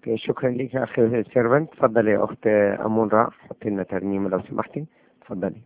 شكرا لك يا أخي سيرفنت تفضلي يا أخت أمون را حطي لنا ترنيمة لو سمحتي تفضلي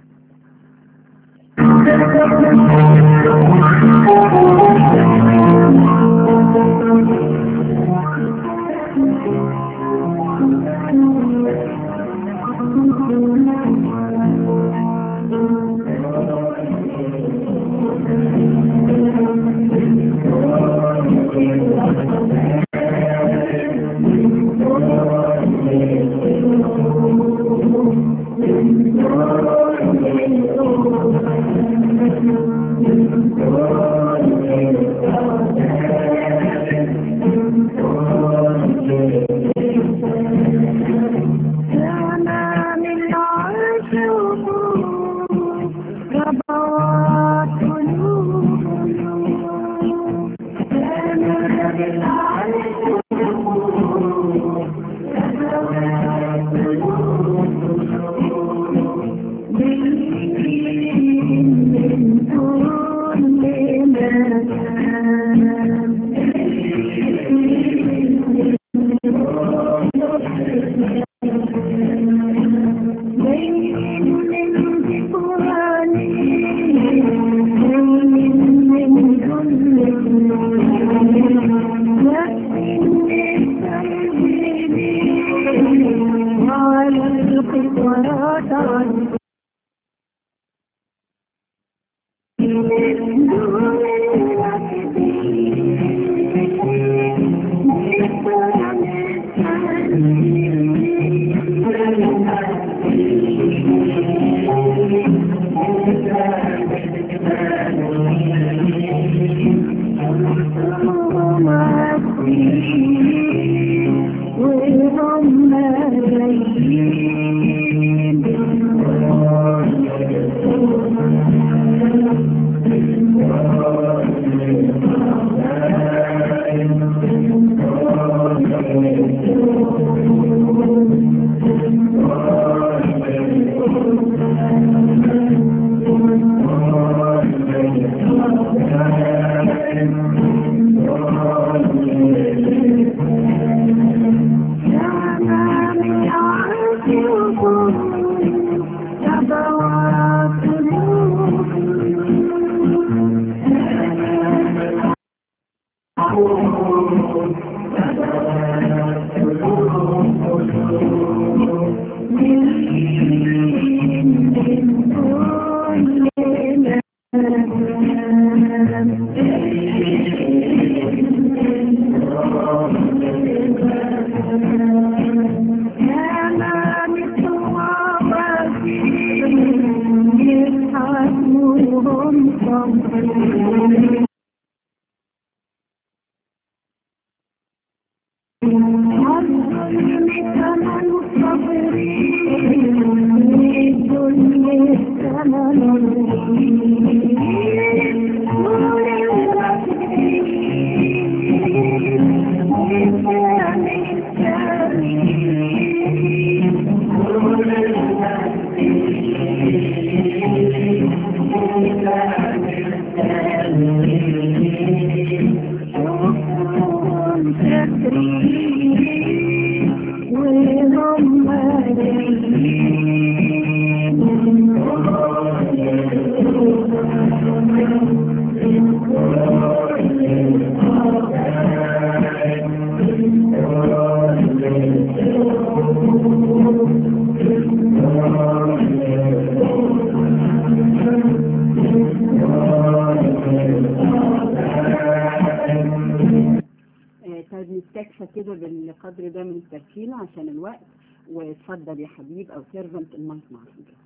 طيب نستكفى كده بالقدر ده من التركيز عشان الوقت واتفضل يا حبيب او سيرفنت المايك معاك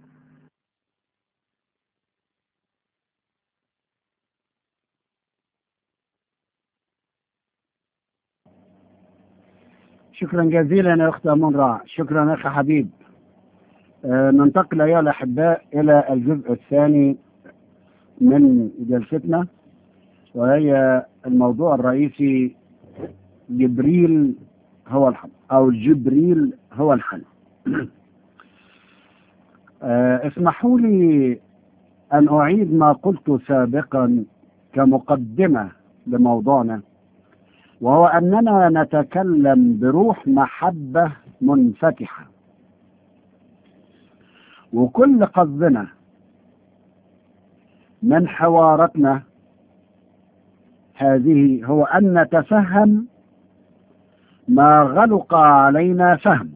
شكرا جزيلا يا اخت امون راع شكرا اخي حبيب آه، ننتقل ايها الاحباء الى الجزء الثاني من جلستنا وهي الموضوع الرئيسي جبريل هو الحل او جبريل هو الحل آه، اسمحوا لي ان اعيد ما قلت سابقا كمقدمه لموضوعنا وهو أننا نتكلم بروح محبة منفتحة وكل قصدنا من حواراتنا هذه هو أن نتفهم ما غلق علينا فهم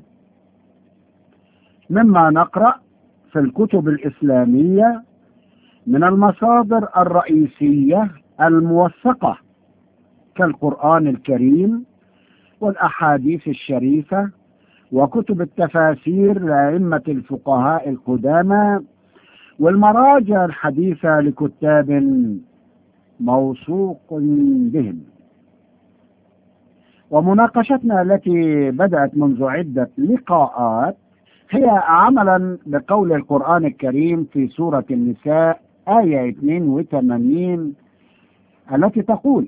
مما نقرأ في الكتب الإسلامية من المصادر الرئيسية الموثقة كالقرآن الكريم والأحاديث الشريفة وكتب التفاسير لأئمة الفقهاء القدامى والمراجع الحديثة لكتاب موثوق بهم ومناقشتنا التي بدأت منذ عدة لقاءات هي عملا بقول القرآن الكريم في سورة النساء آية 82 التي تقول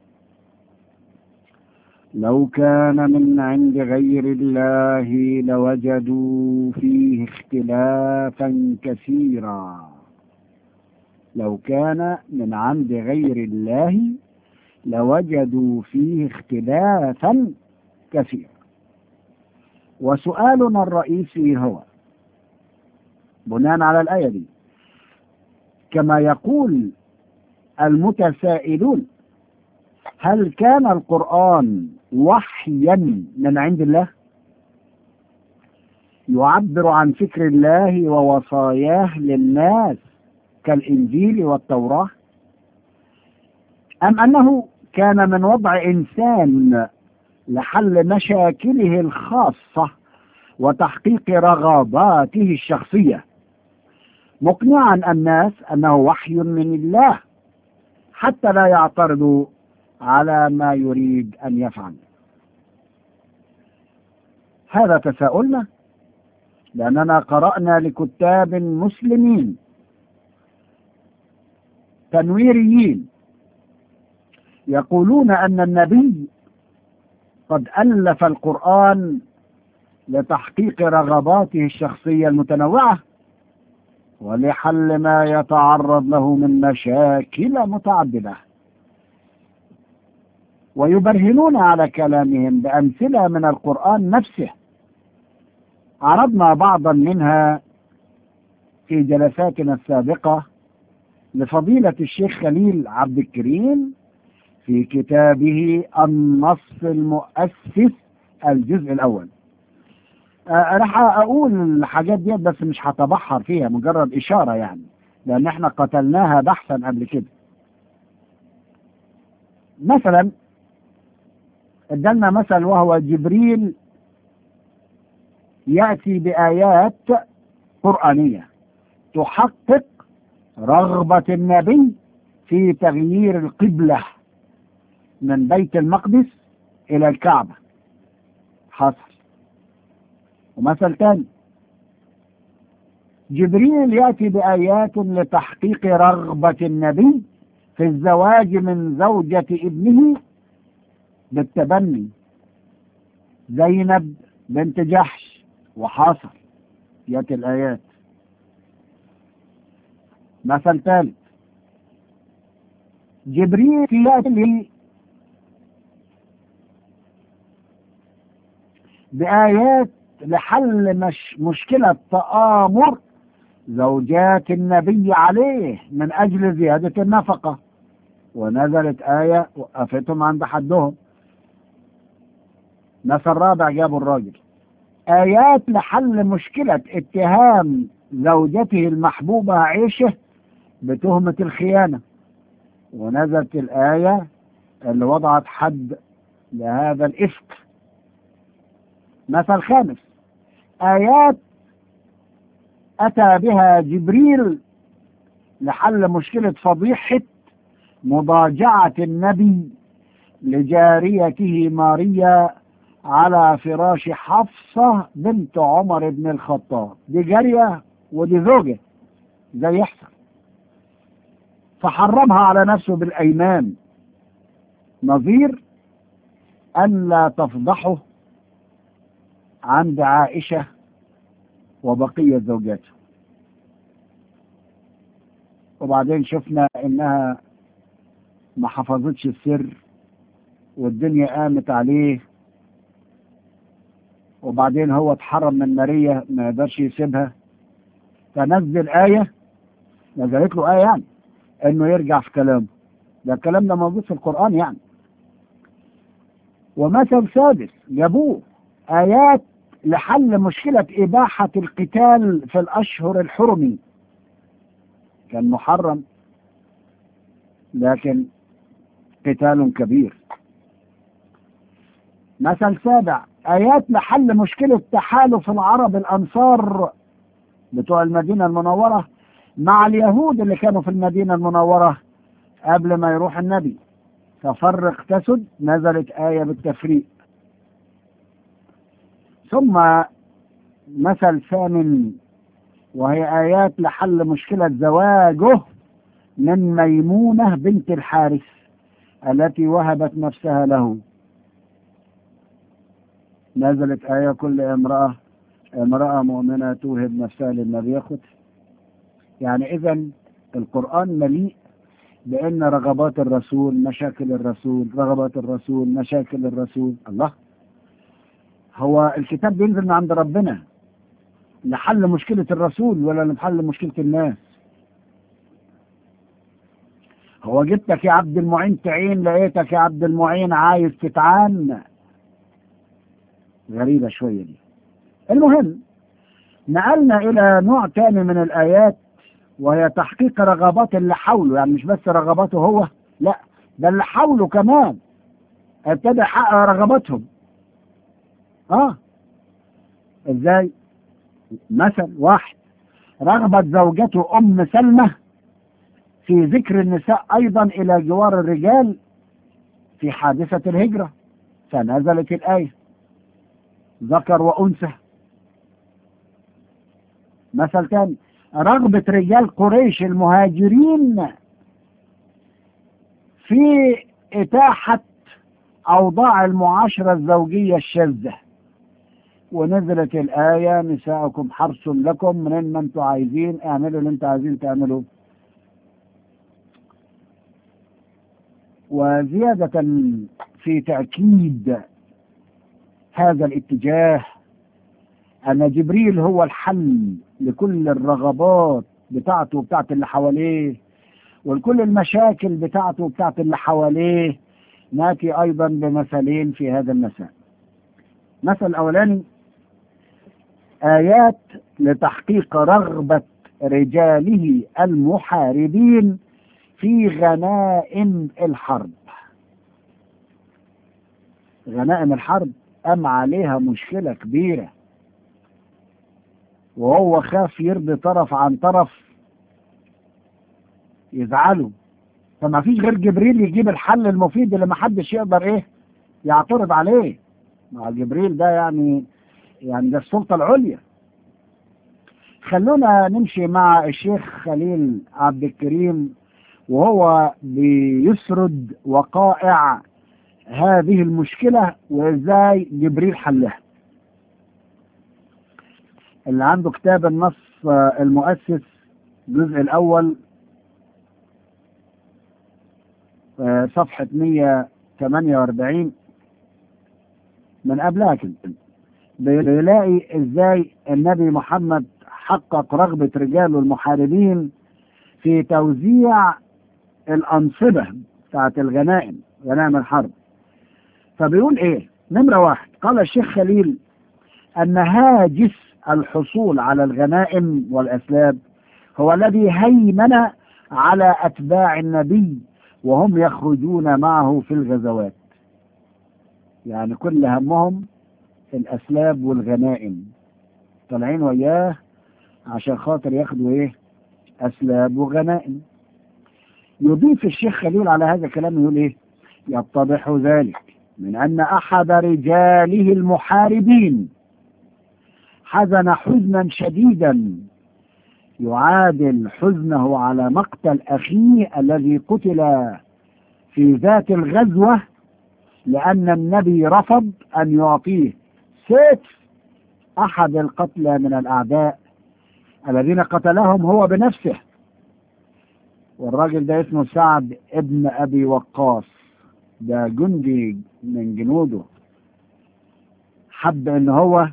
لو كان من عند غير الله لوجدوا فيه اختلافا كثيرا لو كان من عند غير الله لوجدوا فيه اختلافا كثيرا وسؤالنا الرئيسي هو بناء على الآية دي كما يقول المتسائلون هل كان القرآن وحيا من عند الله يعبر عن فكر الله ووصاياه للناس كالإنجيل والتوراة أم أنه كان من وضع إنسان لحل مشاكله الخاصة وتحقيق رغباته الشخصية مقنعا الناس أنه وحي من الله حتى لا يعترضوا على ما يريد أن يفعل هذا تساؤلنا لأننا قرأنا لكتاب مسلمين تنويريين يقولون أن النبي قد ألف القرآن لتحقيق رغباته الشخصية المتنوعة ولحل ما يتعرض له من مشاكل متعددة ويبرهنون على كلامهم بأمثلة من القرآن نفسه عرضنا بعضا منها في جلساتنا السابقة لفضيلة الشيخ خليل عبد الكريم في كتابه النص المؤسس الجزء الأول أه راح أقول الحاجات دي بس مش هتبحر فيها مجرد إشارة يعني لأن احنا قتلناها بحثا قبل كده مثلا ادالنا مثل وهو جبريل يأتي بآيات قرآنية تحقق رغبة النبي في تغيير القبلة من بيت المقدس إلى الكعبة حصل ومثل تاني جبريل يأتي بآيات لتحقيق رغبة النبي في الزواج من زوجة ابنه بالتبني زينب بنت جحش وحصل يأتي الآيات مثل ثالث جبريل يأتي بآيات لحل مش مشكلة تآمر زوجات النبي عليه من أجل زيادة النفقة ونزلت آية وقفتهم عند حدهم مثل رابع جابوا الراجل آيات لحل مشكلة اتهام زوجته المحبوبة عيشه بتهمة الخيانة ونزلت الآية اللي وضعت حد لهذا الإفك مثل خامس آيات أتى بها جبريل لحل مشكلة فضيحة مضاجعة النبي لجاريته ماريا على فراش حفصة بنت عمر بن الخطاب دي جارية ودي زوجة زي يحصل فحرمها على نفسه بالأيمان نظير أن لا تفضحه عند عائشة وبقية زوجاته وبعدين شفنا انها ما حفظتش السر والدنيا قامت عليه وبعدين هو اتحرم من ماريا ما يقدرش يسيبها فنزل آية نزلت له آية يعني إنه يرجع في كلامه ده الكلام ده موجود في القرآن يعني ومثل سادس جابوه آيات لحل مشكلة إباحة القتال في الأشهر الحرم كان محرم لكن قتال كبير مثل سابع آيات لحل مشكلة تحالف العرب الأنصار بتوع المدينة المنورة مع اليهود اللي كانوا في المدينة المنورة قبل ما يروح النبي ففرق تسد نزلت آية بالتفريق ثم مثل ثامن وهي آيات لحل مشكلة زواجه من ميمونة بنت الحارث التي وهبت نفسها له نزلت آية كل امرأة امرأة مؤمنة توهب نفسها للنبي ياخد يعني إذا القرآن مليء بأن رغبات الرسول مشاكل الرسول رغبات الرسول مشاكل الرسول الله هو الكتاب بينزل من عند ربنا لحل مشكلة الرسول ولا لحل مشكلة الناس هو جبتك يا عبد المعين تعين لقيتك يا عبد المعين عايز تتعان غريبة شوية دي المهم نقلنا إلى نوع تاني من الآيات وهي تحقيق رغبات اللي حوله يعني مش بس رغباته هو لا ده اللي حوله كمان ابتدى يحقق رغباتهم اه ازاي مثل واحد رغبت زوجته ام سلمة في ذكر النساء ايضا الى جوار الرجال في حادثة الهجرة فنزلت الآية ذكر وأنثى مثل تاني رغبة رجال قريش المهاجرين في إتاحة أوضاع المعاشرة الزوجية الشاذة ونزلت الآية نساءكم حرص لكم من ما انتم عايزين اعملوا اللي انتم عايزين تعملوه وزيادة في تأكيد هذا الاتجاه أن جبريل هو الحل لكل الرغبات بتاعته وبتاعت اللي حواليه ولكل المشاكل بتاعته وبتاعت اللي حواليه ناتي أيضا بمثلين في هذا المساء مثل الأولاني آيات لتحقيق رغبة رجاله المحاربين في غنائم الحرب غنائم الحرب قام عليها مشكلة كبيرة وهو خاف يرضي طرف عن طرف يزعلوا فما فيش غير جبريل يجيب الحل المفيد اللي ما حدش يقدر ايه يعترض عليه مع جبريل ده يعني يعني ده السلطة العليا خلونا نمشي مع الشيخ خليل عبد الكريم وهو بيسرد وقائع هذه المشكلة وازاي جبريل حلها اللي عنده كتاب النص المؤسس الجزء الأول صفحة 148 من قبلها كده بيلاقي ازاي النبي محمد حقق رغبة رجاله المحاربين في توزيع الأنصبة بتاعت الغنائم غنائم الحرب فبيقول ايه نمرة واحد قال الشيخ خليل أن هاجس الحصول على الغنائم والأسلاب هو الذي هيمن على أتباع النبي وهم يخرجون معه في الغزوات يعني كل همهم الأسلاب والغنائم طالعين وياه عشان خاطر ياخدوا ايه أسلاب وغنائم يضيف الشيخ خليل على هذا الكلام يقول ايه يتضح ذلك من أن أحد رجاله المحاربين حزن حزنا شديدا يعادل حزنه على مقتل أخيه الذي قتل في ذات الغزوة لأن النبي رفض أن يعطيه سيف أحد القتلى من الأعداء الذين قتلهم هو بنفسه والراجل ده اسمه سعد ابن أبي وقاص ده جندي من جنوده حب ان هو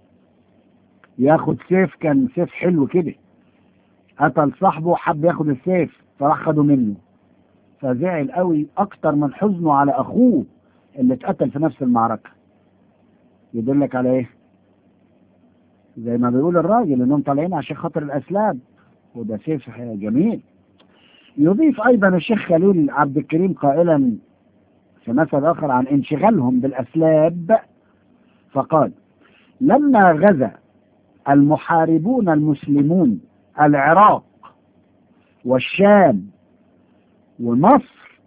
ياخد سيف كان سيف حلو كده قتل صاحبه حب ياخد السيف فراح خده منه فزعل قوي اكتر من حزنه على اخوه اللي اتقتل في نفس المعركة يدلك على ايه زي ما بيقول الراجل انهم طالعين عشان خاطر الاسلام وده سيف جميل يضيف ايضا الشيخ خليل عبد الكريم قائلا في مثل اخر عن انشغالهم بالاسلاب فقال لما غزا المحاربون المسلمون العراق والشام ومصر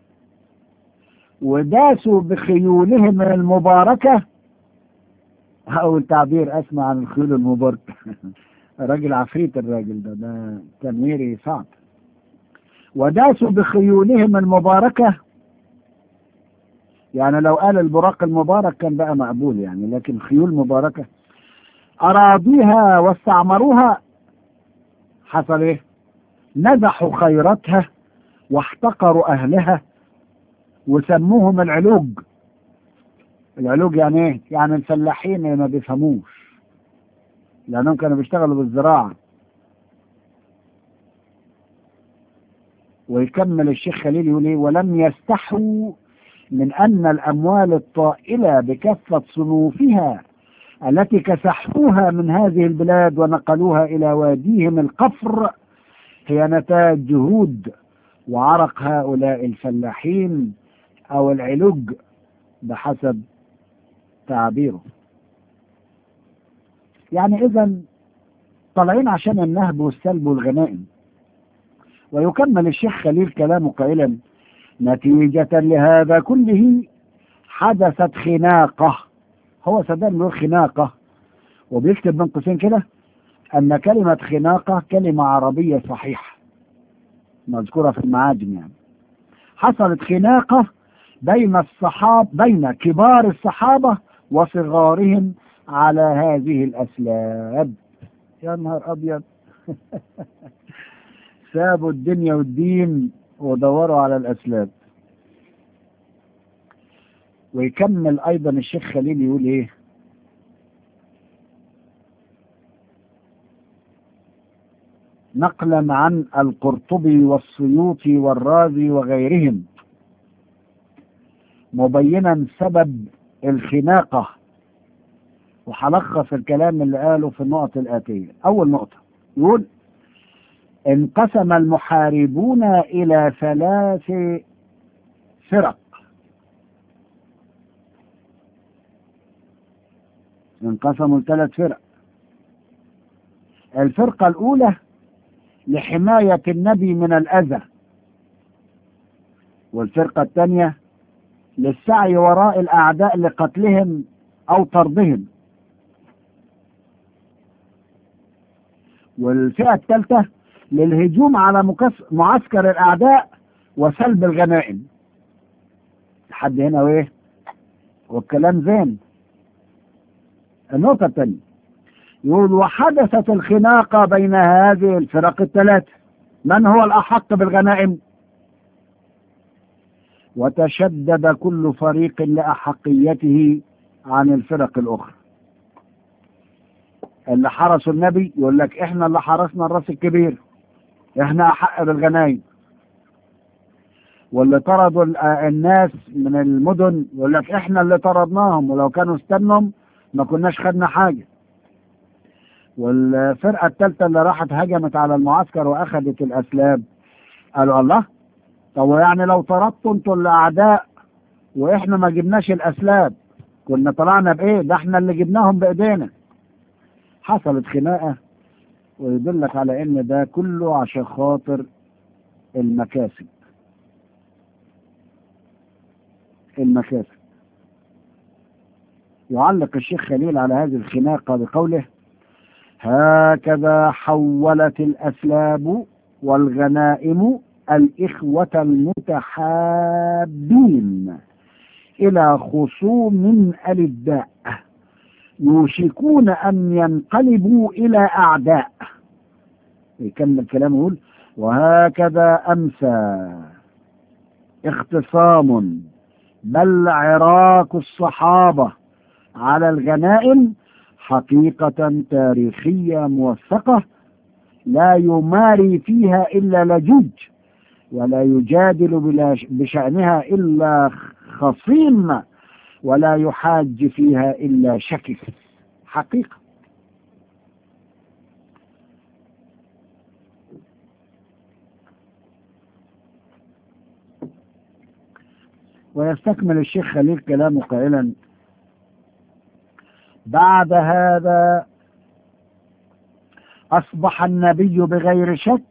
وداسوا بخيولهم المباركة أول تعبير أسمع عن الخيول المباركة راجل عفريت الراجل ده ده تنويري صعب وداسوا بخيولهم المباركة يعني لو قال البراق المبارك كان بقى مقبول يعني لكن خيول مباركة أراضيها واستعمروها حصل إيه؟ نزحوا خيراتها واحتقروا أهلها وسموهم العلوج العلوج يعني إيه؟ يعني الفلاحين ما بيفهموش لأنهم كانوا بيشتغلوا بالزراعة ويكمل الشيخ خليل يقول إيه ولم يستحوا من أن الأموال الطائلة بكافة صنوفها التي كسحوها من هذه البلاد ونقلوها إلى واديهم القفر هي نتاج جهود وعرق هؤلاء الفلاحين أو العلوج بحسب تعبيره يعني إذا طالعين عشان النهب والسلب والغنائم ويكمل الشيخ خليل كلامه قائلا نتيجة لهذا كله حدثت خناقة هو صدام له خناقة وبيكتب بين قوسين كده أن كلمة خناقة كلمة عربية صحيحة مذكورة في المعاجم يعني حصلت خناقة بين الصحاب بين كبار الصحابة وصغارهم على هذه الأسلاب يا نهار أبيض سابوا الدنيا والدين ودوروا على الأسلاب ويكمل أيضا الشيخ خليل يقول إيه نقلا عن القرطبي والسيوطي والرازي وغيرهم مبينا سبب الخناقة وهلخص الكلام اللي قاله في النقط الآتية أول نقطة يقول انقسم المحاربون إلى ثلاث فرق انقسموا لثلاث فرق الفرقة الأولى لحماية النبي من الأذى والفرقة الثانية للسعي وراء الأعداء لقتلهم أو طردهم والفئة الثالثة للهجوم على مكس... معسكر الأعداء وسلب الغنائم لحد هنا وإيه والكلام زين النقطة الثانية يقول وحدثت الخناقة بين هذه الفرق الثلاثة من هو الأحق بالغنائم وتشدد كل فريق لأحقيته عن الفرق الأخرى اللي حرسوا النبي يقول لك احنا اللي حرسنا الراس الكبير احنا احق بالغنايم واللي طردوا الناس من المدن يقول لك احنا اللي طردناهم ولو كانوا استنوا ما كناش خدنا حاجة والفرقة الثالثة اللي راحت هجمت على المعسكر واخدت الاسلاب قالوا الله طب يعني لو طردتوا انتوا الاعداء واحنا ما جبناش الاسلاب كنا طلعنا بايه ده احنا اللي جبناهم بايدينا حصلت خناقة ويدلك على ان ده كله عشان خاطر المكاسب المكاسب يعلق الشيخ خليل على هذه الخناقة بقوله هكذا حولت الأسلاب والغنائم الإخوة المتحابين إلى خصوم ألداء يوشكون أن ينقلبوا إلى أعداء يكمل كلامه يقول وهكذا أمسى اختصام بل عراك الصحابة على الغنائم حقيقة تاريخية موثقة لا يماري فيها إلا لجوج ولا يجادل بلا بشأنها إلا خصيم ولا يحاج فيها إلا شكك حقيقة ويستكمل الشيخ خليل كلامه قائلا بعد هذا أصبح النبي بغير شك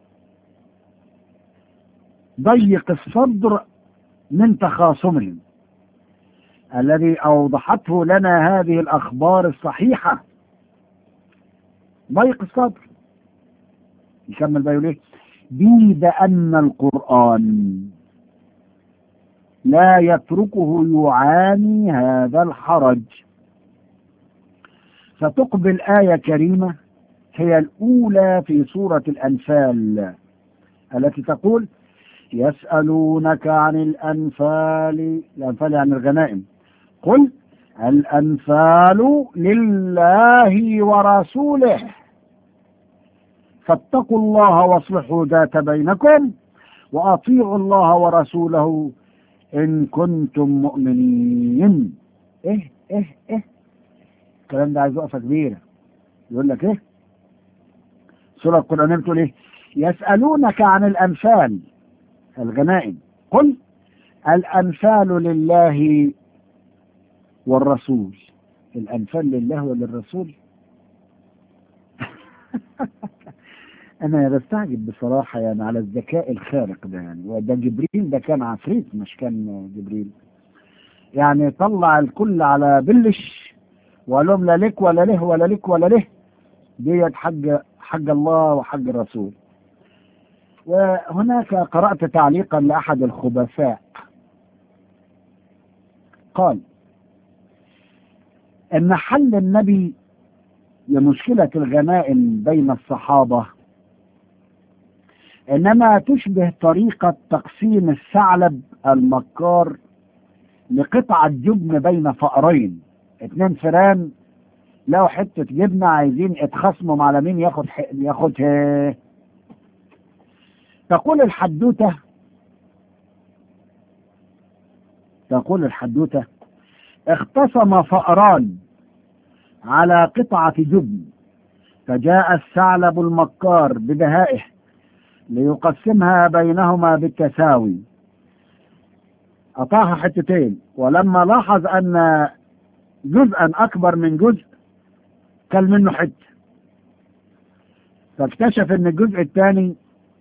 ضيق الصدر من تخاصمهم الذي أوضحته لنا هذه الأخبار الصحيحة ضيق الصدر يكمل بقى يقول ايه بيد أن القرآن لا يتركه يعاني هذا الحرج فتقبل آية كريمة هي الأولى في سورة الأنفال التي تقول يسألونك عن الأنفال الأنفال يعني الغنائم قل الأنفال لله ورسوله فاتقوا الله واصلحوا ذات بينكم وأطيعوا الله ورسوله إن كنتم مؤمنين إيه إيه إيه الكلام ده عايز وقفة كبيرة يقول لك إيه سورة القرآن بتقول إيه يسألونك عن الأنفال الغنائم قل الأنفال لله والرسول الأنفال لله وللرسول أنا بستعجب بصراحة يعني على الذكاء الخارق ده يعني وده جبريل ده كان عفريت مش كان جبريل يعني طلع الكل على بلش وقال لهم لا لك ولا له ولا لك ولا له ديت حق حق الله وحق الرسول وهناك قرأت تعليقا لأحد الخبثاء قال ان حل النبي لمشكلة الغنائم بين الصحابة انما تشبه طريقة تقسيم الثعلب المكار لقطعة جبن بين فأرين اتنين فيران لو حتة جبنة عايزين يتخاصموا على مين ياخد ياخدها تقول الحدوتة تقول الحدوتة اختصم فأران على قطعة جبن فجاء الثعلب المكار ببهائه ليقسمها بينهما بالتساوي أطاها حتتين ولما لاحظ أن جزءا أكبر من جزء كل منه حتة فاكتشف أن الجزء الثاني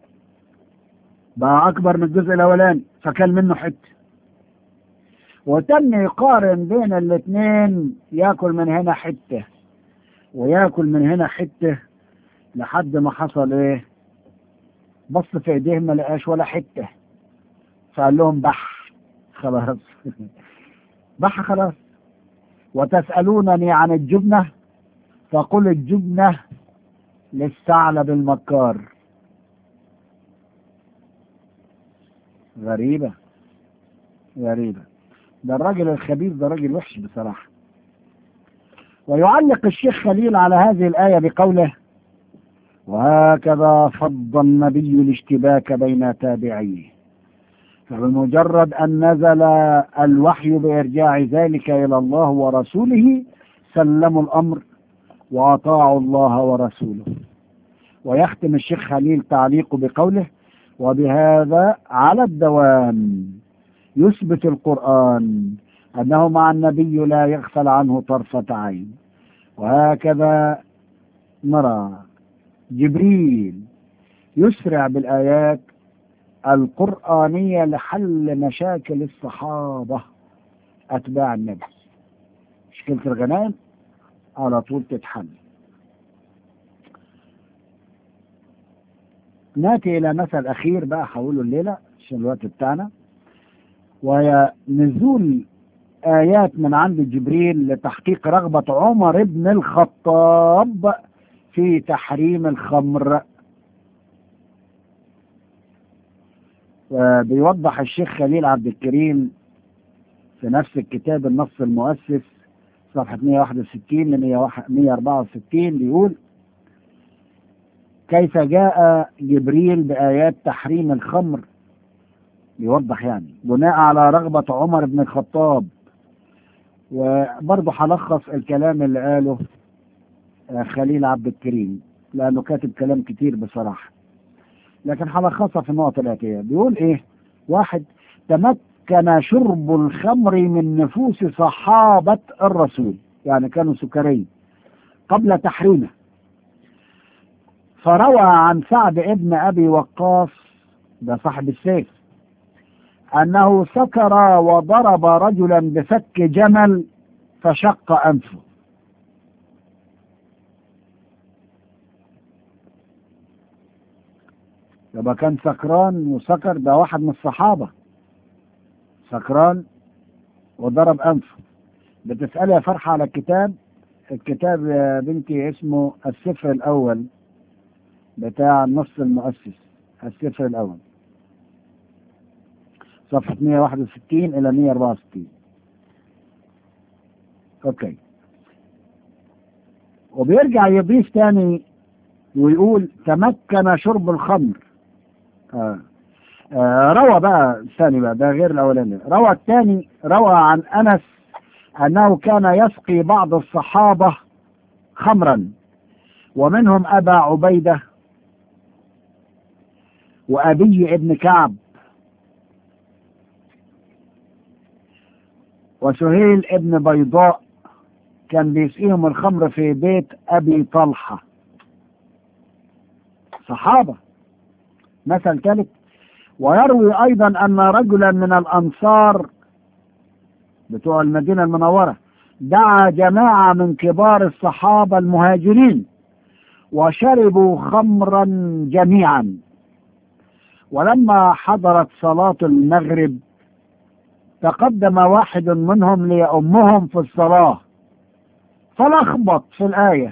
بقى أكبر من الجزء الأولاني فكل منه حتة وتم يقارن بين الاثنين ياكل من هنا حتة وياكل من هنا حتة لحد ما حصل ايه بص في ايديه ما لقاش ولا حتة فقال لهم بح خلاص بح خلاص وتسألونني عن الجبنة فقل الجبنة للثعلب المكار غريبة غريبة ده الراجل الخبير ده راجل وحش بصراحة ويعلق الشيخ خليل على هذه الآية بقوله وهكذا فض النبي الاشتباك بين تابعيه فبمجرد أن نزل الوحي بإرجاع ذلك إلى الله ورسوله سلموا الأمر وأطاعوا الله ورسوله ويختم الشيخ خليل تعليقه بقوله وبهذا على الدوام يثبت القرآن أنه مع النبي لا يغفل عنه طرفة عين وهكذا نرى جبريل يسرع بالآيات القرآنية لحل مشاكل الصحابة أتباع النبي مشكلة الغنائم على طول تتحل ناتي إلى مثل أخير بقى هقوله الليلة عشان الوقت بتاعنا وهي نزول آيات من عند جبريل لتحقيق رغبة عمر بن الخطاب في تحريم الخمر بيوضح الشيخ خليل عبد الكريم في نفس الكتاب النص المؤسس صفحة 161 ل 164 بيقول كيف جاء جبريل بآيات تحريم الخمر بيوضح يعني بناء على رغبة عمر بن الخطاب وبرضه هلخص الكلام اللي قاله خليل عبد الكريم لأنه كاتب كلام كتير بصراحة لكن هلخصها في النقطة الآتية بيقول إيه واحد تمكن شرب الخمر من نفوس صحابة الرسول يعني كانوا سكرين قبل تحريمه فروى عن سعد ابن أبي وقاص ده صاحب السيف أنه سكر وضرب رجلا بفك جمل فشق أنفه يبقى كان سكران وسكر ده واحد من الصحابة سكران وضرب أنفه بتسألي يا فرحة على الكتاب الكتاب يا بنتي اسمه السفر الأول بتاع النص المؤسس السفر الأول صفحة 161 إلى 164 أوكي وبيرجع يضيف تاني ويقول تمكن شرب الخمر آه. آه روى بقى الثاني بقى ده غير الأولاني روى الثاني روى عن أنس أنه كان يسقي بعض الصحابة خمرا ومنهم أبا عبيدة وأبي ابن كعب وسهيل ابن بيضاء كان بيسقيهم الخمر في بيت أبي طلحة صحابة مثل ثالث ويروي أيضا أن رجلا من الأنصار بتوع المدينة المنورة دعا جماعة من كبار الصحابة المهاجرين وشربوا خمرا جميعا ولما حضرت صلاة المغرب تقدم واحد منهم ليأمهم في الصلاة فلخبط في الآية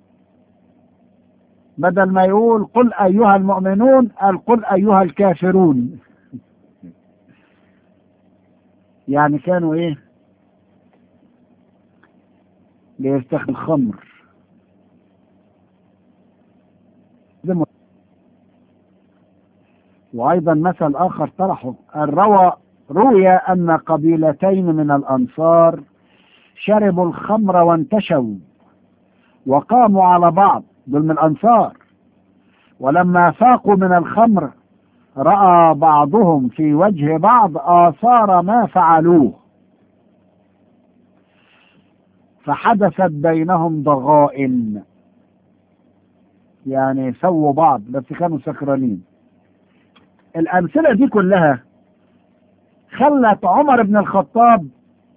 بدل ما يقول قل أيها المؤمنون قال قل أيها الكافرون يعني كانوا إيه بيستخدم الخمر وأيضا مثل آخر طرحه الروى روي أن قبيلتين من الأنصار شربوا الخمر وانتشوا وقاموا على بعض دول من الأنصار ولما فاقوا من الخمر رأى بعضهم في وجه بعض آثار ما فعلوه فحدثت بينهم ضغائن يعني سووا بعض بس كانوا سكرانين الأمثلة دي كلها خلت عمر بن الخطاب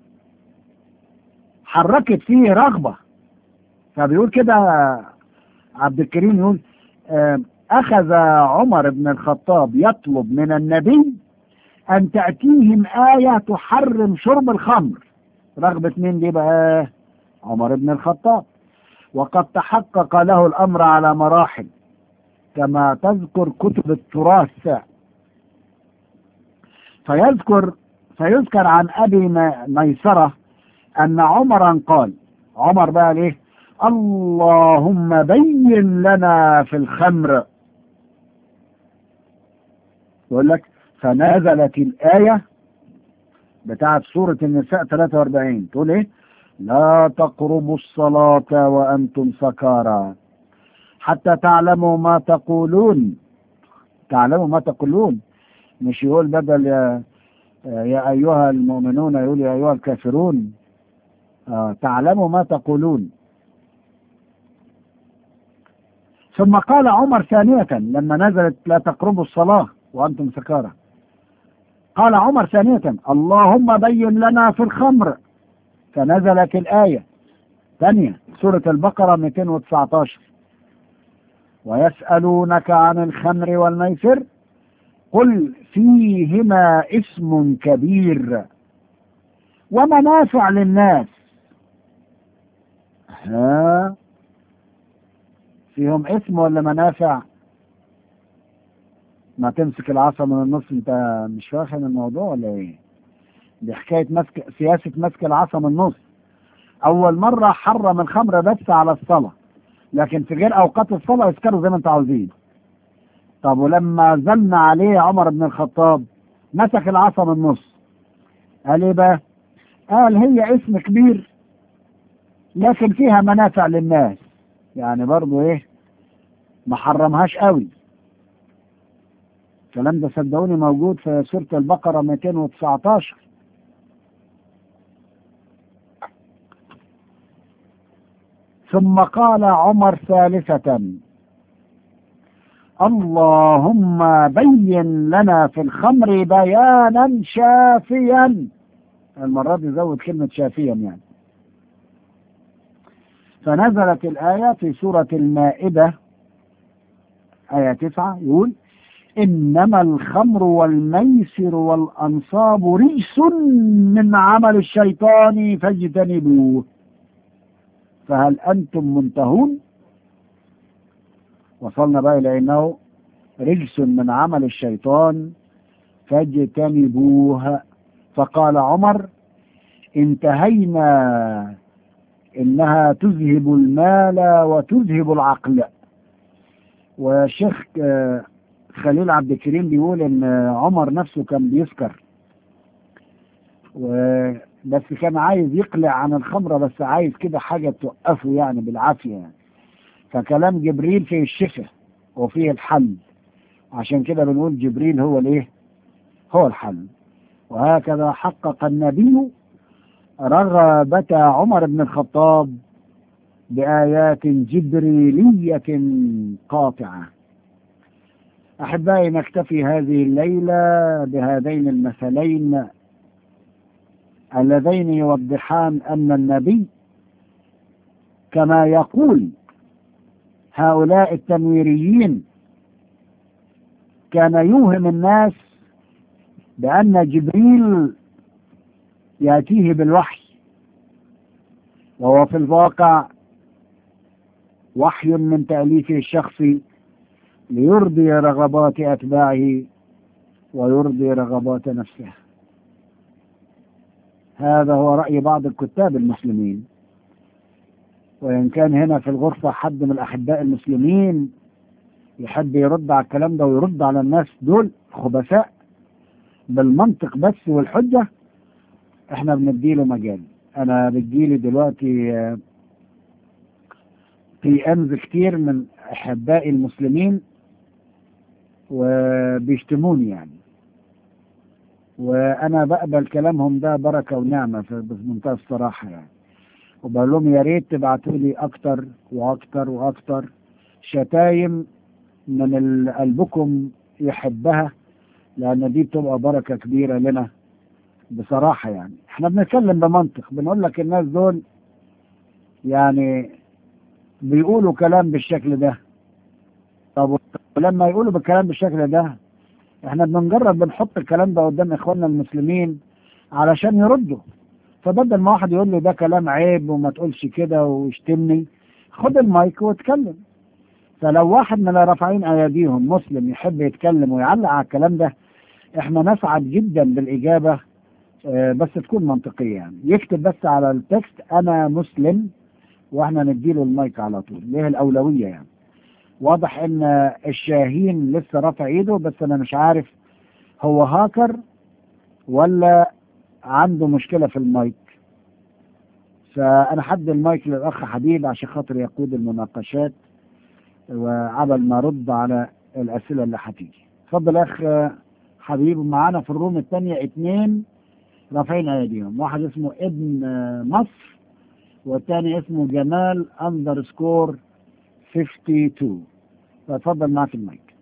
حركت فيه رغبة فبيقول كده عبد الكريم يقول أخذ عمر بن الخطاب يطلب من النبي أن تأتيهم آية تحرم شرب الخمر رغبة مين دي بقى عمر بن الخطاب وقد تحقق له الأمر على مراحل كما تذكر كتب التراث فيذكر فيذكر عن أبي ميسرة أن عمرا قال عمر بقى ليه اللهم بين لنا في الخمر يقول لك فنزلت الآية بتاعت سورة النساء 43 تقول ايه لا تقربوا الصلاة وأنتم سكارى حتى تعلموا ما تقولون تعلموا ما تقولون مش يقول بدل يا, يا أيها المؤمنون يقول يا أيها الكافرون آه تعلموا ما تقولون ثم قال عمر ثانية لما نزلت لا تقربوا الصلاة وأنتم سكارى قال عمر ثانية اللهم بين لنا في الخمر فنزلت الآية ثانية سورة البقرة 219 ويسألونك عن الخمر والميسر قل فيهما اسم كبير ومنافع للناس ها فيهم اسم ولا منافع ما تمسك العصا من النص انت مش فاهم الموضوع ولا ايه دي حكاية مسك سياسة مسك العصا من النص أول مرة حرم الخمر بس على الصلاة لكن في غير أوقات الصلاة يسكروا زي ما أنتوا عاوزين طب ولما زلنا عليه عمر بن الخطاب مسك العصا من النص قال ايه بقى؟ قال هي اسم كبير لكن فيها منافع للناس يعني برضو ايه ما حرمهاش قوي الكلام ده صدقوني موجود في سورة البقرة 219 ثم قال عمر ثالثة اللهم بين لنا في الخمر بيانا شافيا المرة دي زود كلمة شافيا يعني فنزلت الآية في سورة المائدة آية تسعة يقول إنما الخمر والميسر والأنصاب رجس من عمل الشيطان فاجتنبوه فهل أنتم منتهون وصلنا بقى إلى أنه رجس من عمل الشيطان فاجتنبوه فقال عمر انتهينا إنها تذهب المال وتذهب العقل والشيخ خليل عبد الكريم بيقول ان عمر نفسه كان بيسكر بس كان عايز يقلع عن الخمره بس عايز كده حاجه توقفه يعني بالعافيه يعني فكلام جبريل فيه الشفاء وفيه الحل عشان كده بنقول جبريل هو الايه هو الحل وهكذا حقق النبي رغبة عمر بن الخطاب بآيات جبريلية قاطعة أحبائي نكتفي هذه الليلة بهذين المثلين اللذين يوضحان أن النبي كما يقول هؤلاء التنويريين كان يوهم الناس بأن جبريل يأتيه بالوحي وهو في الواقع وحي من تأليفه الشخصي ليرضي رغبات أتباعه ويرضي رغبات نفسه هذا هو رأي بعض الكتاب المسلمين وإن كان هنا في الغرفة حد من الأحباء المسلمين يحب يرد على الكلام ده ويرد على الناس دول خبثاء بالمنطق بس والحجة احنا بنديله مجال انا بتجيلي دلوقتي في امز كتير من احبائي المسلمين وبيشتموني يعني وانا بقبل كلامهم ده بركه ونعمه بمنتهى الصراحه يعني وبقول لهم يا ريت تبعتوا لي اكتر واكتر واكتر شتايم من قلبكم يحبها لان دي بتبقى بركه كبيره لنا بصراحه يعني احنا بنتكلم بمنطق بنقول لك الناس دول يعني بيقولوا كلام بالشكل ده طب ولما يقولوا بالكلام بالشكل ده احنا بنجرب بنحط الكلام ده قدام اخواننا المسلمين علشان يردوا فبدل ما واحد يقول لي ده كلام عيب وما تقولش كده ويشتمني خد المايك واتكلم فلو واحد من رافعين اياديهم مسلم يحب يتكلم ويعلق على الكلام ده احنا نسعد جدا بالاجابه اه بس تكون منطقيه يعني يكتب بس على التكست انا مسلم واحنا نديله المايك على طول ليه الاولويه يعني واضح ان الشاهين لسه رافع ايده بس انا مش عارف هو هاكر ولا عنده مشكله في المايك فانا حد المايك للاخ حبيب عشان خاطر يقود المناقشات وعبل ما رد على الاسئله اللي هتيجي اتفضل يا اخ حبيب معانا في الروم الثانيه اتنين رافعين ايديهم واحد اسمه ابن مصر والثاني اسمه جمال اندرسكور 52 فاتفضل معك المايك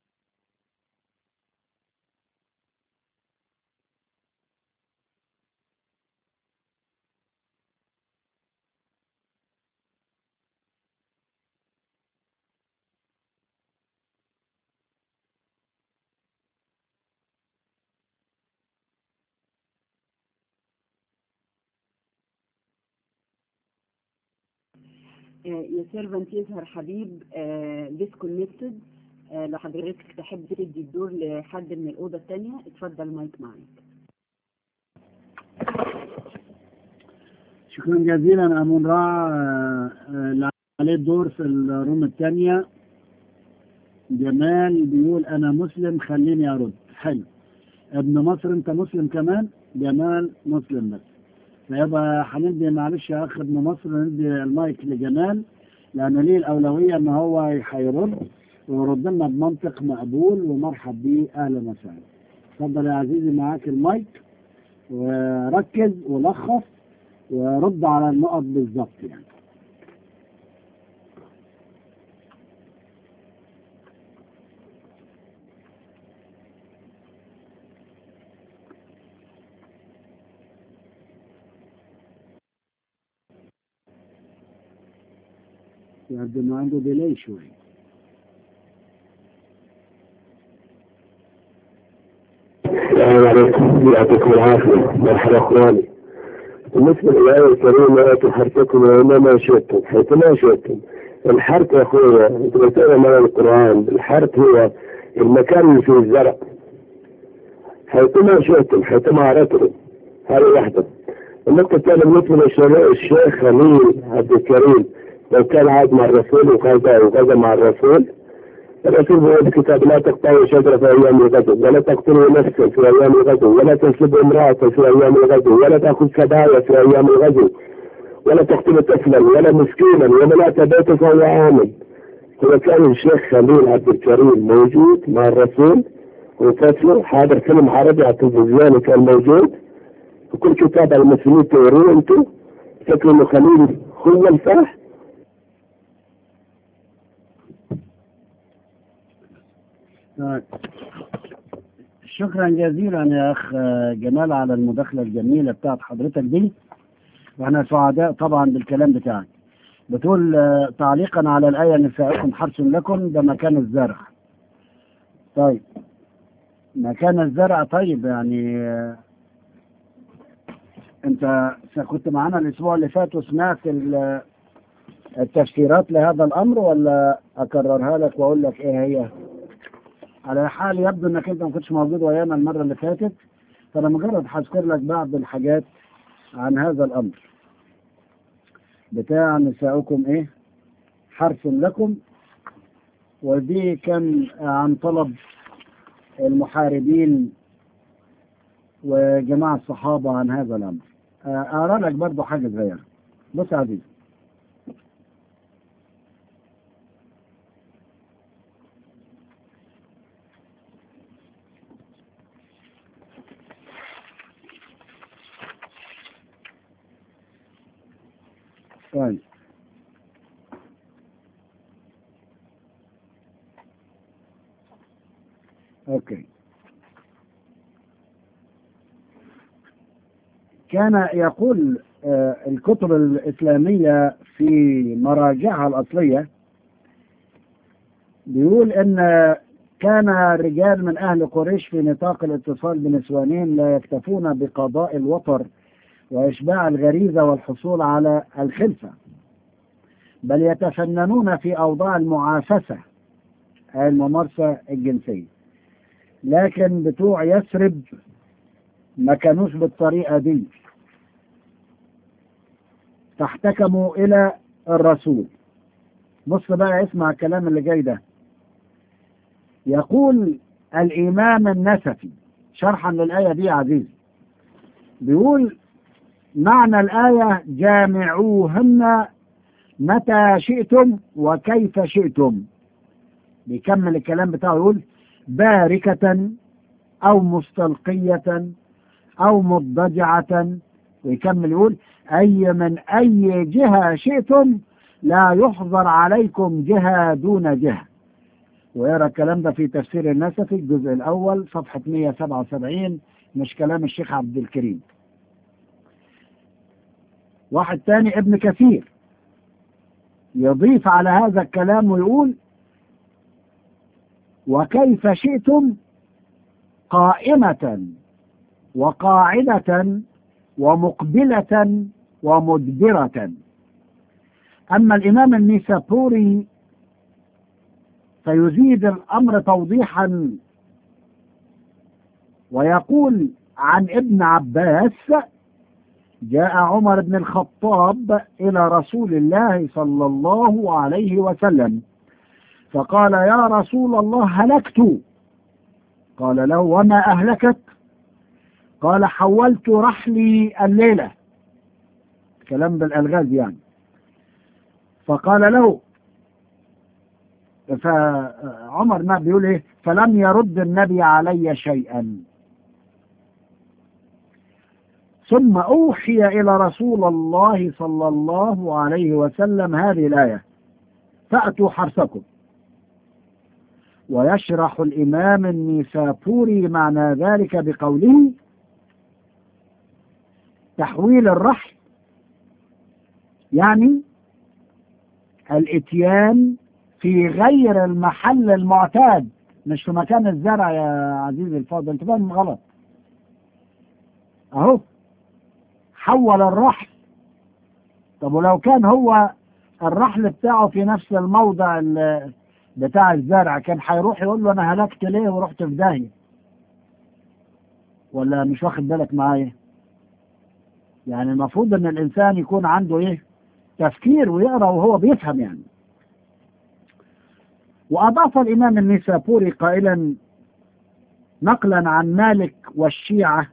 يا سيرفنت يظهر حبيب ديسكونكتد لو حضرتك تحب تدي الدور لحد من الأوضة الثانية اتفضل مايك معاك شكرا جزيلا أمون راع آه، آه، اللي عليه الدور في الروم الثانية جمال بيقول أنا مسلم خليني أرد حلو ابن مصر أنت مسلم كمان جمال مسلم بس فيبقى هندي معلش يا أخ ابن مصر ندي المايك لجمال لأن ليه الأولوية إن هو هيرد ويرد لنا بمنطق مقبول ومرحب بيه أهلا وسهلا اتفضل يا عزيزي معاك المايك وركز ولخص ورد على النقط بالظبط يعني يبدو انه عنده ديلي شوي السلام عليكم يعطيكم العافية مرحبا اخواني بالنسبة للآية الكريمة تحرككم أينما شئتم حيثما شئتم الحرث يا أخويا أنت بتقرا معنا القرآن الحرث هو المكان اللي فيه الزرع حيثما شئتم حيثما أردتم هذه واحدة النقطة الثانية بالنسبة للشيخ خليل عبد الكريم لو كان عاد مع الرسول وغزا وغزا مع الرسول الرسول بيقول الكتاب لا تقطعوا شجرة في أيام الغزو ولا تقتلوا نفسا في أيام الغزو ولا تسلبوا امرأة في أيام الغزو ولا تأخذ كباية في أيام الغزو ولا تقتلوا طفلا ولا مسكينا ولا لا تبيت فهو آمن هو كان الشيخ خليل عبد الكريم موجود مع الرسول وطفله حاضر فيلم عربي على التلفزيون كان موجود وكل كتاب على المسلمين تقروه انتم فكروا انه خليل هو الفرح طيب. شكرا جزيلا يا اخ جمال على المداخله الجميله بتاعت حضرتك دي واحنا سعداء طبعا بالكلام بتاعك بتقول آه، تعليقا على الايه نساؤكم حرث لكم ده مكان الزرع طيب مكان الزرع طيب يعني آه، انت كنت معانا الاسبوع اللي فات وسمعت ال- التفسيرات لهذا الامر ولا اكررها لك واقول لك ايه هي على حال يبدو انك انت ما كنتش موجود ويانا المره اللي فاتت فانا مجرد هذكر لك بعض الحاجات عن هذا الامر بتاع نساؤكم ايه حرث لكم ودي كان عن طلب المحاربين وجماعة الصحابة عن هذا الأمر أقرأ لك برضو حاجة صغيرة بص يا عزيز طيب اوكي كان يقول آه، الكتب الإسلامية في مراجعها الأصلية بيقول أن كان رجال من أهل قريش في نطاق الاتصال بنسوانين لا يكتفون بقضاء الوطر وإشباع الغريزة والحصول على الخلفة بل يتفننون في أوضاع المعافسة أي الممارسة الجنسية لكن بتوع يثرب ما كانوش بالطريقة دي فاحتكموا إلى الرسول بص بقى اسمع الكلام اللي جاي ده يقول الإمام النسفي شرحا للآية دي يا عزيزي بيقول معنى الآية جامعوهن متى شئتم وكيف شئتم بيكمل الكلام بتاعه يقول باركة أو مستلقية أو مضجعة ويكمل يقول أي من أي جهة شئتم لا يحظر عليكم جهة دون جهة ويرى الكلام ده في تفسير النسفي الجزء الأول صفحة 177 مش كلام الشيخ عبد الكريم واحد تاني ابن كثير يضيف على هذا الكلام ويقول وكيف شئتم قائمة وقاعدة ومقبلة ومدبرة أما الإمام النيسابوري فيزيد الأمر توضيحا ويقول عن ابن عباس جاء عمر بن الخطاب إلى رسول الله صلى الله عليه وسلم فقال يا رسول الله هلكت قال له وما أهلكت قال حولت رحلي الليلة كلام بالألغاز يعني فقال له فعمر ما بيقول ايه فلم يرد النبي علي شيئا ثم أوحي إلى رسول الله صلى الله عليه وسلم هذه الآية فأتوا حرثكم ويشرح الإمام النيسابوري معنى ذلك بقوله تحويل الرحل يعني الاتيان في غير المحل المعتاد مش في مكان الزرع يا عزيزي الفاضل انت فاهم غلط اهو حول الرحل طب ولو كان هو الرحل بتاعه في نفس الموضع ال- بتاع الزرع كان هيروح يقول له انا هلكت ليه ورحت في داهيه ولا مش واخد بالك معايا يعني المفروض ان الانسان يكون عنده ايه تفكير ويقرا وهو بيفهم يعني واضاف الامام النيسابوري قائلا نقلا عن مالك والشيعه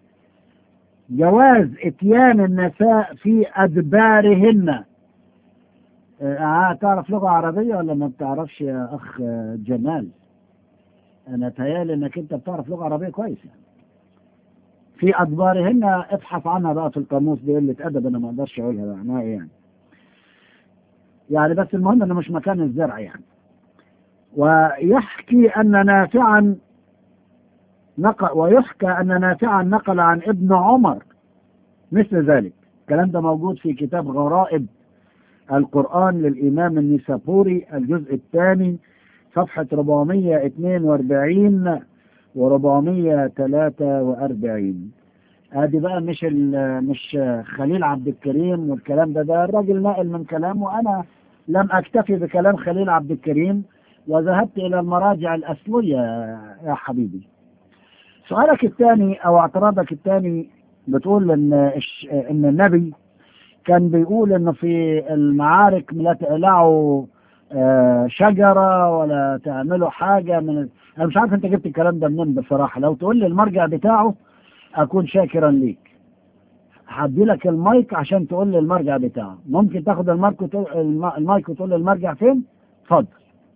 جواز اتيان النساء في ادبارهن آه تعرف لغه عربيه ولا ما بتعرفش يا اخ آه، جمال انا تهيالي انك انت بتعرف لغه عربيه كويس يعني في ادبارهن ابحث عنها بقى في القاموس دي قله ادب انا ما اقدرش اقولها معناها ايه يعني يعني بس المهم انه مش مكان الزرع يعني ويحكي ان نافعا نقل ويحكى ان نافعا نقل عن ابن عمر مثل ذلك الكلام ده موجود في كتاب غرائب القرآن للإمام النيسابوري الجزء الثاني صفحة 442 و 443 ادي بقى مش ال- مش خليل عبد الكريم والكلام ده ده الراجل نقل من كلامه وانا لم اكتفي بكلام خليل عبد الكريم وذهبت الى المراجع الاصليه يا حبيبي سؤالك الثاني او اعتراضك الثاني بتقول ان الش- ان النبي كان بيقول انه في المعارك لا تقلعوا آه، شجره ولا تعملوا حاجه من انا مش عارف انت جبت الكلام ده منين بصراحه لو تقول لي المرجع بتاعه اكون شاكرا ليك هدي لك المايك عشان تقول لي المرجع بتاعه ممكن تاخد المايك وتقول الم- المايك وتقول لي المرجع فين اتفضل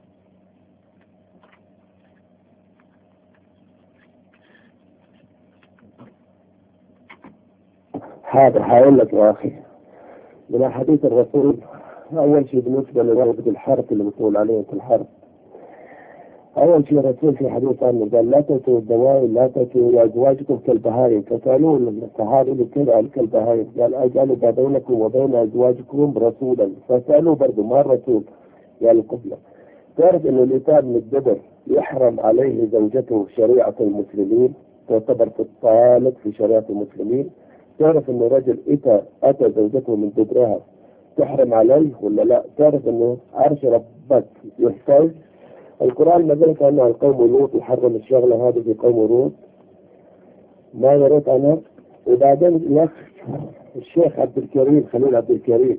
حاضر هقول لك يا اخي من احاديث الرسول اول شيء بالنسبه لرغبه الحرب اللي بتقول عليه في الحرب اول شيء الرسول في حديث عنه قال لا تأتوا الدوائر لا تأتوا لازواجكم كالبهائم فسالوه الصحابي اللي كذا كالبهائم قال اجعلوا ما بينكم وبين ازواجكم رسولا فسالوه برضه ما الرسول؟ قال القبله تعرف انه الانسان من الدبر يحرم عليه زوجته شريعه المسلمين تعتبر في الطالق في شريعه المسلمين تعرف انه رجل اتى اتى زوجته من دبرها تحرم عليه ولا لا؟ تعرف انه عرش ربك يحتاج القرآن ما ذلك عنه عن قوم لوط يحرم الشغلة هذه في قوم لوط ما قريت عنها وبعدين الأخ الشيخ عبد الكريم خليل عبد الكريم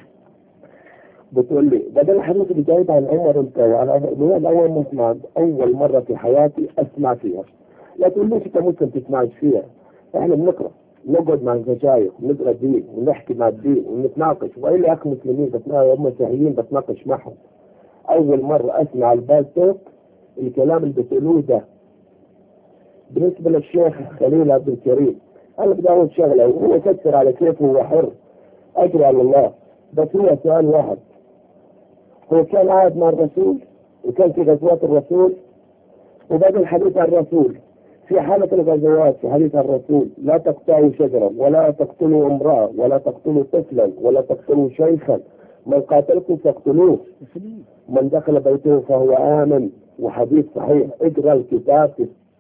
بتقول لي بدل الحديث اللي جايب عن عمر انت وعن من اول ما اسمع اول مره في حياتي اسمع فيها لا تقول ليش انت ممكن تسمعش فيها احنا بنقرا نقعد مع المشايخ ونقرا الدين ونحكي مع الدين ونتناقش والا اخ مسلمين بتناقش هم مسيحيين بتناقش معهم اول مره اسمع البالتوك الكلام اللي بتقولوه ده بالنسبه للشيخ خليل عبد الكريم انا بدي اقول شغله وهو يفكر على كيفه هو حر اجري على الله بس هو سؤال واحد هو كان قاعد مع الرسول وكان في غزوات الرسول وبعد الحديث عن الرسول في حالة الغزوات في حديث عن الرسول لا تقطعوا شجرة ولا تقتلوا امرأة ولا تقتلوا طفلا ولا تقتلوا شيخا من قاتلكم فاقتلوه من دخل بيته فهو آمن وحديث صحيح اقرا الكتاب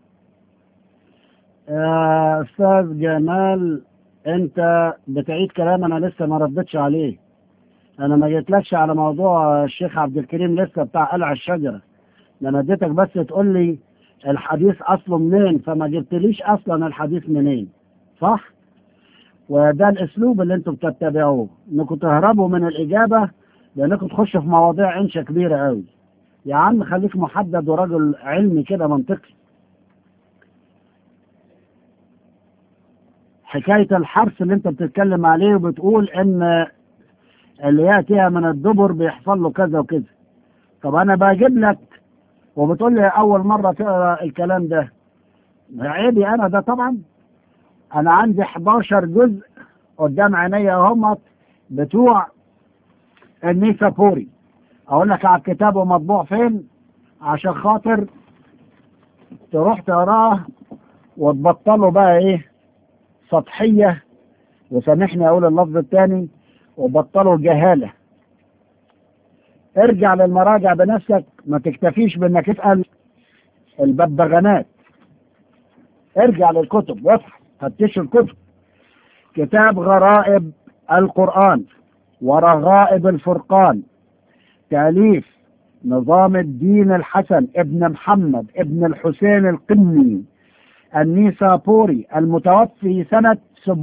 يا استاذ جمال انت بتعيد كلام انا لسه ما ردتش عليه انا ما جيتلكش على موضوع الشيخ عبد الكريم لسه بتاع قلع الشجره ده انا اديتك بس تقول لي الحديث اصله منين فما جبتليش اصلا الحديث منين صح وده الاسلوب اللي انتم بتتبعوه انكم تهربوا من الاجابه لانكم تخشوا في مواضيع عنشه كبيره قوي يا عم خليك محدد ورجل علمي كده منطقي حكايه الحرث اللي انت بتتكلم عليه وبتقول ان اللي ياتيها من الدبر بيحصل له كذا وكذا طب انا بجيب لك وبتقول لي اول مره تقرا الكلام ده عيبي انا ده طبعا انا عندي 11 جزء قدام عينيا هم بتوع النيسابوري اقول لك على الكتاب ومطبوع فين عشان خاطر تروح تقراه وتبطلوا بقى ايه سطحيه وسامحني اقول اللفظ الثاني وبطلوا جهاله ارجع للمراجع بنفسك ما تكتفيش بانك تسال الببغانات ارجع للكتب وافتح فتش الكتب كتاب غرائب القرآن ورغائب الفرقان تأليف نظام الدين الحسن ابن محمد ابن الحسين القمي النيسابوري المتوفي سنة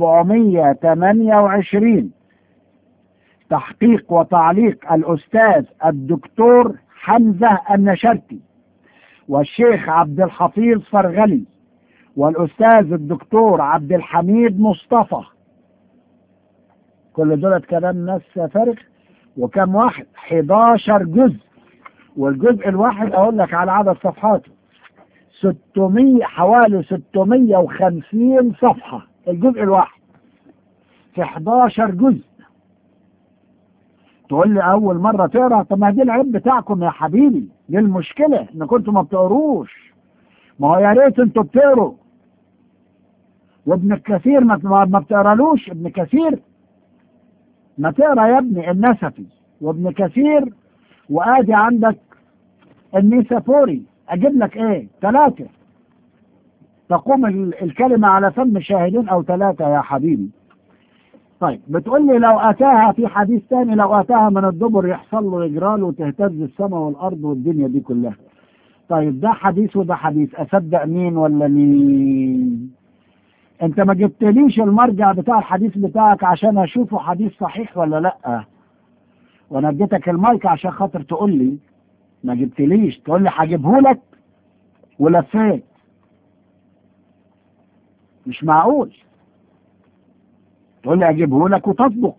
728 تحقيق وتعليق الأستاذ الدكتور حمزة النشرتي والشيخ عبد الحفيظ فرغلي والأستاذ الدكتور عبد الحميد مصطفى كل دولة كلام ناس فارغ وكم واحد 11 جزء والجزء الواحد أقول لك على عدد صفحاته 600 حوالي 650 صفحة الجزء الواحد في 11 جزء تقول لي أول مرة تقرأ طب ما دي العيب بتاعكم يا حبيبي دي المشكلة إن كنتوا ما بتقروش ما هو يا ريت انتوا بتقروا وابن الكثير ما ما بتقرالوش ابن كثير ما تقرا يا ابني النسفي وابن كثير وادي عندك النيسافوري اجيب لك ايه ثلاثة تقوم ال- الكلمة على فم شاهدين او ثلاثة يا حبيبي طيب بتقول لي لو اتاها في حديث ثاني لو اتاها من الدبر يحصل له اجرال وتهتز السماء والارض والدنيا دي كلها طيب ده حديث وده حديث اصدق مين ولا مين انت ما جبتليش المرجع بتاع الحديث بتاعك عشان اشوفه حديث صحيح ولا لا وانا اديتك المايك عشان خاطر تقول لي ما جبتليش تقول لي هجيبه لك ولفيت مش معقول تقول لي اجيبه لك وتصدق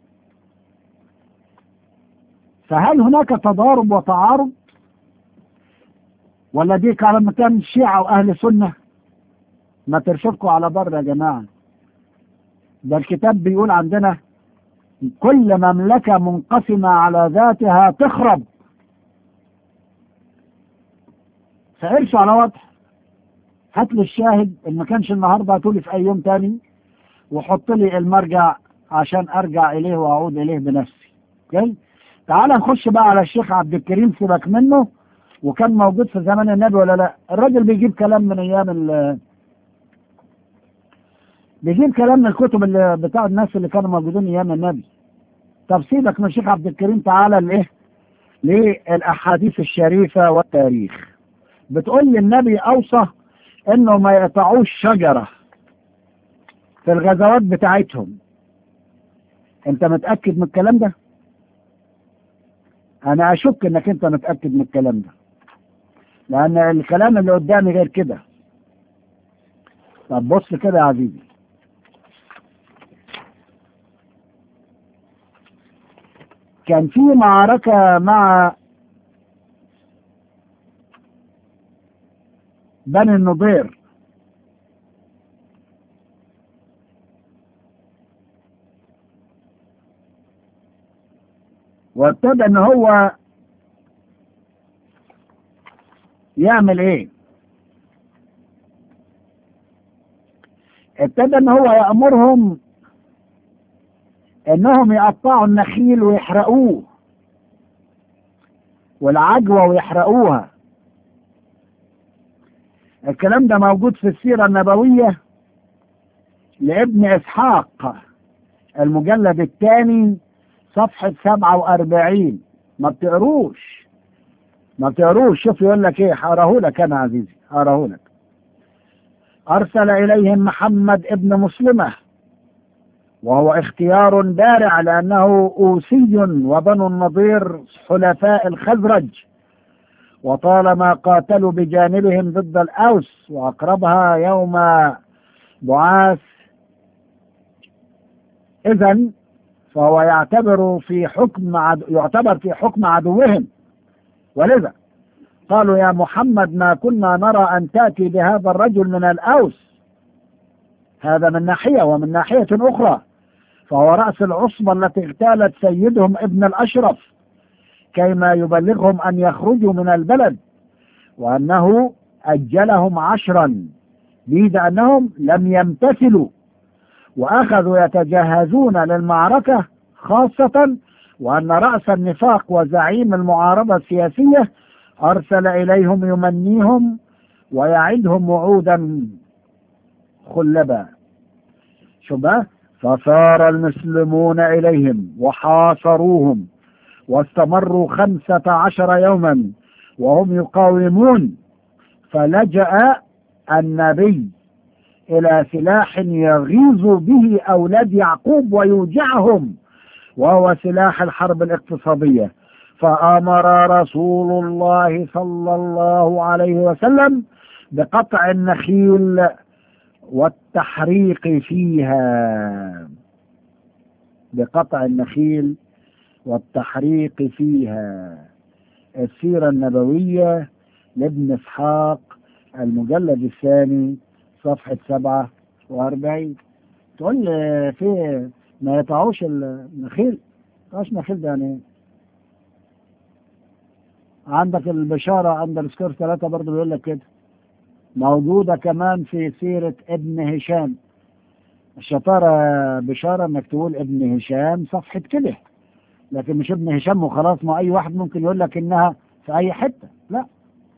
فهل هناك تضارب وتعارض ولا دي كلام كان الشيعة وأهل سنة ما ترشدكوا على بر يا جماعة ده الكتاب بيقول عندنا كل مملكة منقسمة على ذاتها تخرب فارسوا على وضح هات لي الشاهد ان ما كانش النهارده هاتولي في اي يوم تاني وحط لي المرجع عشان ارجع اليه واعود اليه بنفسي اوكي تعال نخش بقى على الشيخ عبد الكريم سيبك منه وكان موجود في زمن النبي ولا لا الراجل بيجيب كلام من ايام ال بيجيب كلام من الكتب اللي بتاع الناس اللي كانوا موجودين ايام النبي طب سيبك من الشيخ عبد الكريم تعالى لايه للاحاديث الشريفه والتاريخ بتقول لي النبي اوصى انه ما يقطعوش شجره في الغزوات بتاعتهم انت متاكد من الكلام ده انا اشك انك انت متاكد من الكلام ده لان الكلام اللي قدامي غير كده طب بص كده يا عزيزي كان في معركة مع بني النضير وابتدى ان هو يعمل ايه ابتدى ان هو يأمرهم انهم يقطعوا النخيل ويحرقوه والعجوة ويحرقوها الكلام ده موجود في السيرة النبوية لابن اسحاق المجلد الثاني صفحة 47 ما بتقروش ما بتقروش شوف يقول لك ايه هقراه لك انا عزيزي هقراه لك ارسل اليهم محمد ابن مسلمه وهو اختيار بارع لأنه أوسي وبنو النضير حلفاء الخزرج وطالما قاتلوا بجانبهم ضد الأوس وأقربها يوم بعاث إذا فهو يعتبر في حكم عدو يعتبر في حكم عدوهم ولذا قالوا يا محمد ما كنا نرى أن تأتي بهذا الرجل من الأوس هذا من ناحية ومن ناحية أخرى فهو رأس العصبة التي اغتالت سيدهم ابن الأشرف كيما يبلغهم أن يخرجوا من البلد وأنه أجلهم عشرا بيد أنهم لم يمتثلوا وأخذوا يتجهزون للمعركة خاصة وأن رأس النفاق وزعيم المعارضة السياسية أرسل إليهم يمنيهم ويعدهم وعودا خلبا شو بقى فصار المسلمون إليهم وحاصروهم واستمروا خمسة عشر يوما وهم يقاومون فلجأ النبي إلى سلاح يغيظ به أولاد يعقوب ويوجعهم وهو سلاح الحرب الاقتصادية فأمر رسول الله صلى الله عليه وسلم بقطع النخيل والتحريق فيها بقطع النخيل والتحريق فيها السيرة النبوية لابن اسحاق المجلد الثاني صفحة سبعة وأربعين تقول لي في ما يقطعوش النخيل ايش نخيل ده يعني عندك البشارة عند السكور ثلاثة برضه بيقول لك كده موجودة كمان في سيرة ابن هشام الشطارة بشارة انك تقول ابن هشام صفحة كده لكن مش ابن هشام وخلاص ما اي واحد ممكن يقول لك انها في اي حتة لا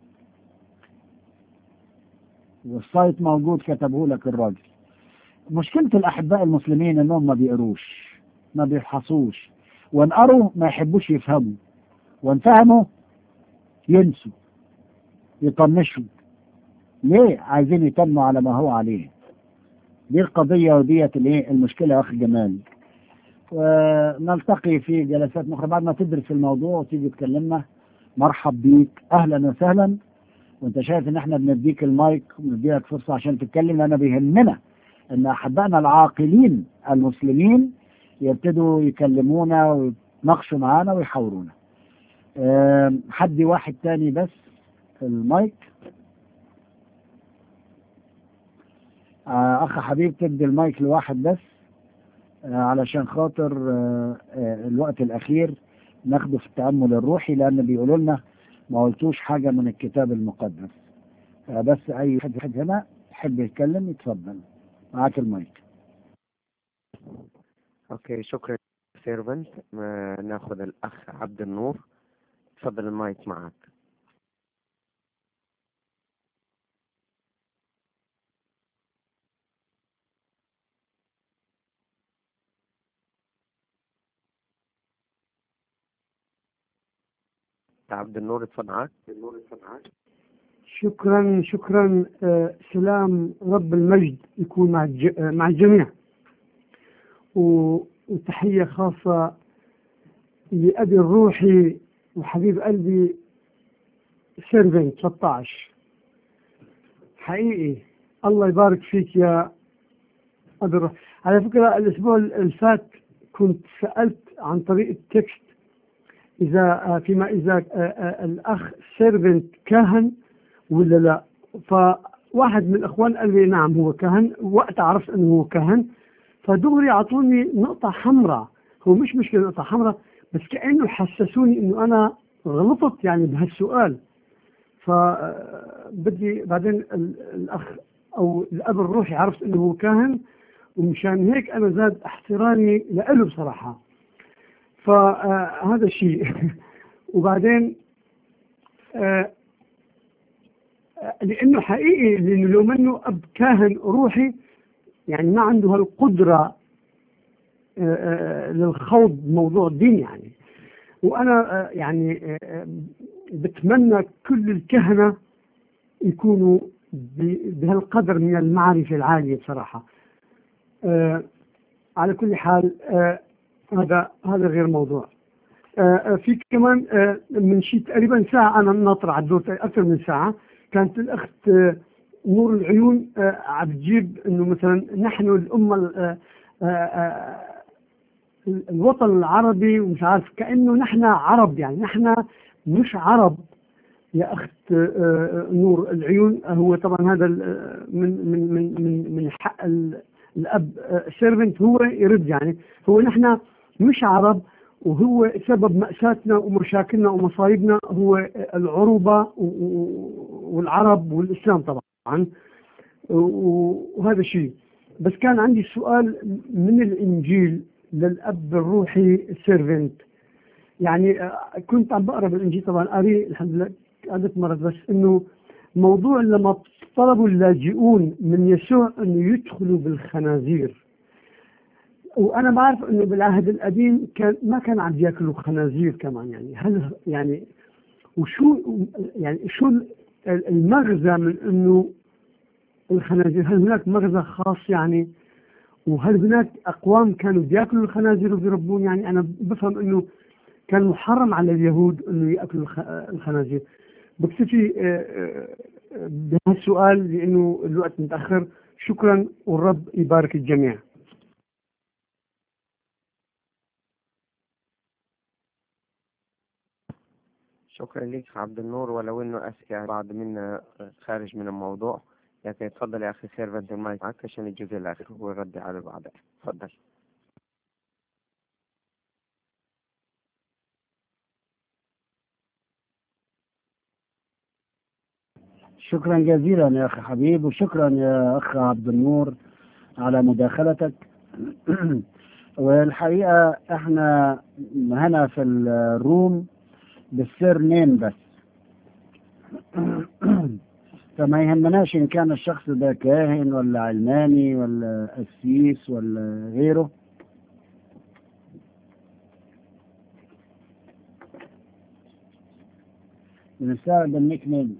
والسايت موجود كتبه لك الراجل مشكلة الأحباء المسلمين إنهم ما بيقروش ما بيفحصوش وإن قروا ما يحبوش يفهموا وإن فهموا ينسوا يطنشوا ليه عايزين يتموا على ما هو عليه دي القضية وديت الايه المشكلة يا أخي جمال ونلتقي في جلسات أخرى بعد ما تدرس الموضوع وتيجي تكلمنا مرحب بيك أهلا وسهلا وانت شايف ان احنا بنديك المايك ونديلك فرصة عشان تتكلم لأن بيهمنا ان احبائنا العاقلين المسلمين يبتدوا يكلمونا ويتناقشوا معانا ويحاورونا أم، حد واحد تاني بس في المايك آه، اخ حبيب تدي المايك لواحد بس آه، علشان خاطر آه، آه، الوقت الاخير ناخده في التامل الروحي لان بيقولوا لنا ما قلتوش حاجه من الكتاب المقدس آه، بس اي حد حد هنا يحب يتكلم يتفضل معاك المايك اوكي شكرا سيرفنت ناخذ الاخ عبد النور تفضل المايك معك عبد النور اتفضل معك شكرا شكرا آه، سلام رب المجد يكون مع الج- آه، مع الجميع و- وتحية خاصة لأبي الروحي وحبيب قلبي سيرفين 13 حقيقي الله يبارك فيك يا أبي الروحي على فكرة الأسبوع اللي فات كنت سألت عن طريق التكست إذا آه، فيما إذا آه، آه، الأخ سيرفنت كاهن ولا لا فواحد من الاخوان قال لي نعم هو كهن وقت عرفت انه هو كهن فدغري اعطوني نقطة حمراء هو مش مشكلة نقطة حمراء بس كأنه حسسوني انه انا غلطت يعني بهالسؤال فبدي بعدين ال- الاخ او الاب الروحي عرفت انه هو كاهن ومشان هيك انا زاد احترامي له بصراحة فهذا الشيء وبعدين آه، لانه حقيقي لانه لو منه اب كاهن روحي يعني ما عنده هالقدره آه، آه، للخوض بموضوع الدين يعني وانا آه، يعني آه، آه، بتمنى كل الكهنه يكونوا ب- بهالقدر من المعرفه العاليه بصراحه آه، على كل حال آه، هذا هذا غير موضوع آه، آه، في كمان آه، من شيء تقريبا ساعة أنا ناطر على الدور أكثر من ساعة كانت الأخت آه، نور العيون آه، عم تجيب إنه مثلا نحن الأمة ال- آه، آه، آه، الوطن العربي ومش عارف كأنه نحن عرب يعني نحن مش عرب يا أخت آه، آه، نور العيون هو طبعا هذا ال- من من من من من حق ال- الأب سيرفنت هو يرد يعني هو نحن مش عرب وهو سبب مأساتنا ومشاكلنا ومصايبنا هو العروبة و- و- والعرب والإسلام طبعا و- وهذا شيء بس كان عندي سؤال من الإنجيل للأب الروحي سيرفنت يعني آه، كنت عم بقرا بالإنجيل طبعا قاري الحمد لله عدة مرات بس إنه موضوع لما طلبوا اللاجئون من يسوع إنه يدخلوا بالخنازير وانا بعرف انه بالعهد القديم كان ما كان عم ياكلوا خنازير كمان يعني هل يعني وشو يعني شو المغزى من انه الخنازير هل هناك مغزى خاص يعني وهل هناك اقوام كانوا بياكلوا الخنازير وبيربون يعني انا بفهم انه كان محرم على اليهود انه ياكلوا الخ- الخنازير بكتفي آه، آه، بهالسؤال لانه الوقت متاخر شكرا والرب يبارك الجميع شكرا لك عبد النور ولو انه اسئله بعض منا خارج من الموضوع لكن تفضل يا اخي سيرفنت المايك معك عشان الجزء الاخير والرد على بعض تفضل شكرا جزيلا يا أخي حبيب وشكرا يا أخ عبد النور على مداخلتك والحقيقة احنا هنا في الروم بالسير نيم بس فما يهمناش إن كان الشخص ده كاهن ولا علماني ولا قسيس ولا غيره بنستعرض النيك نيم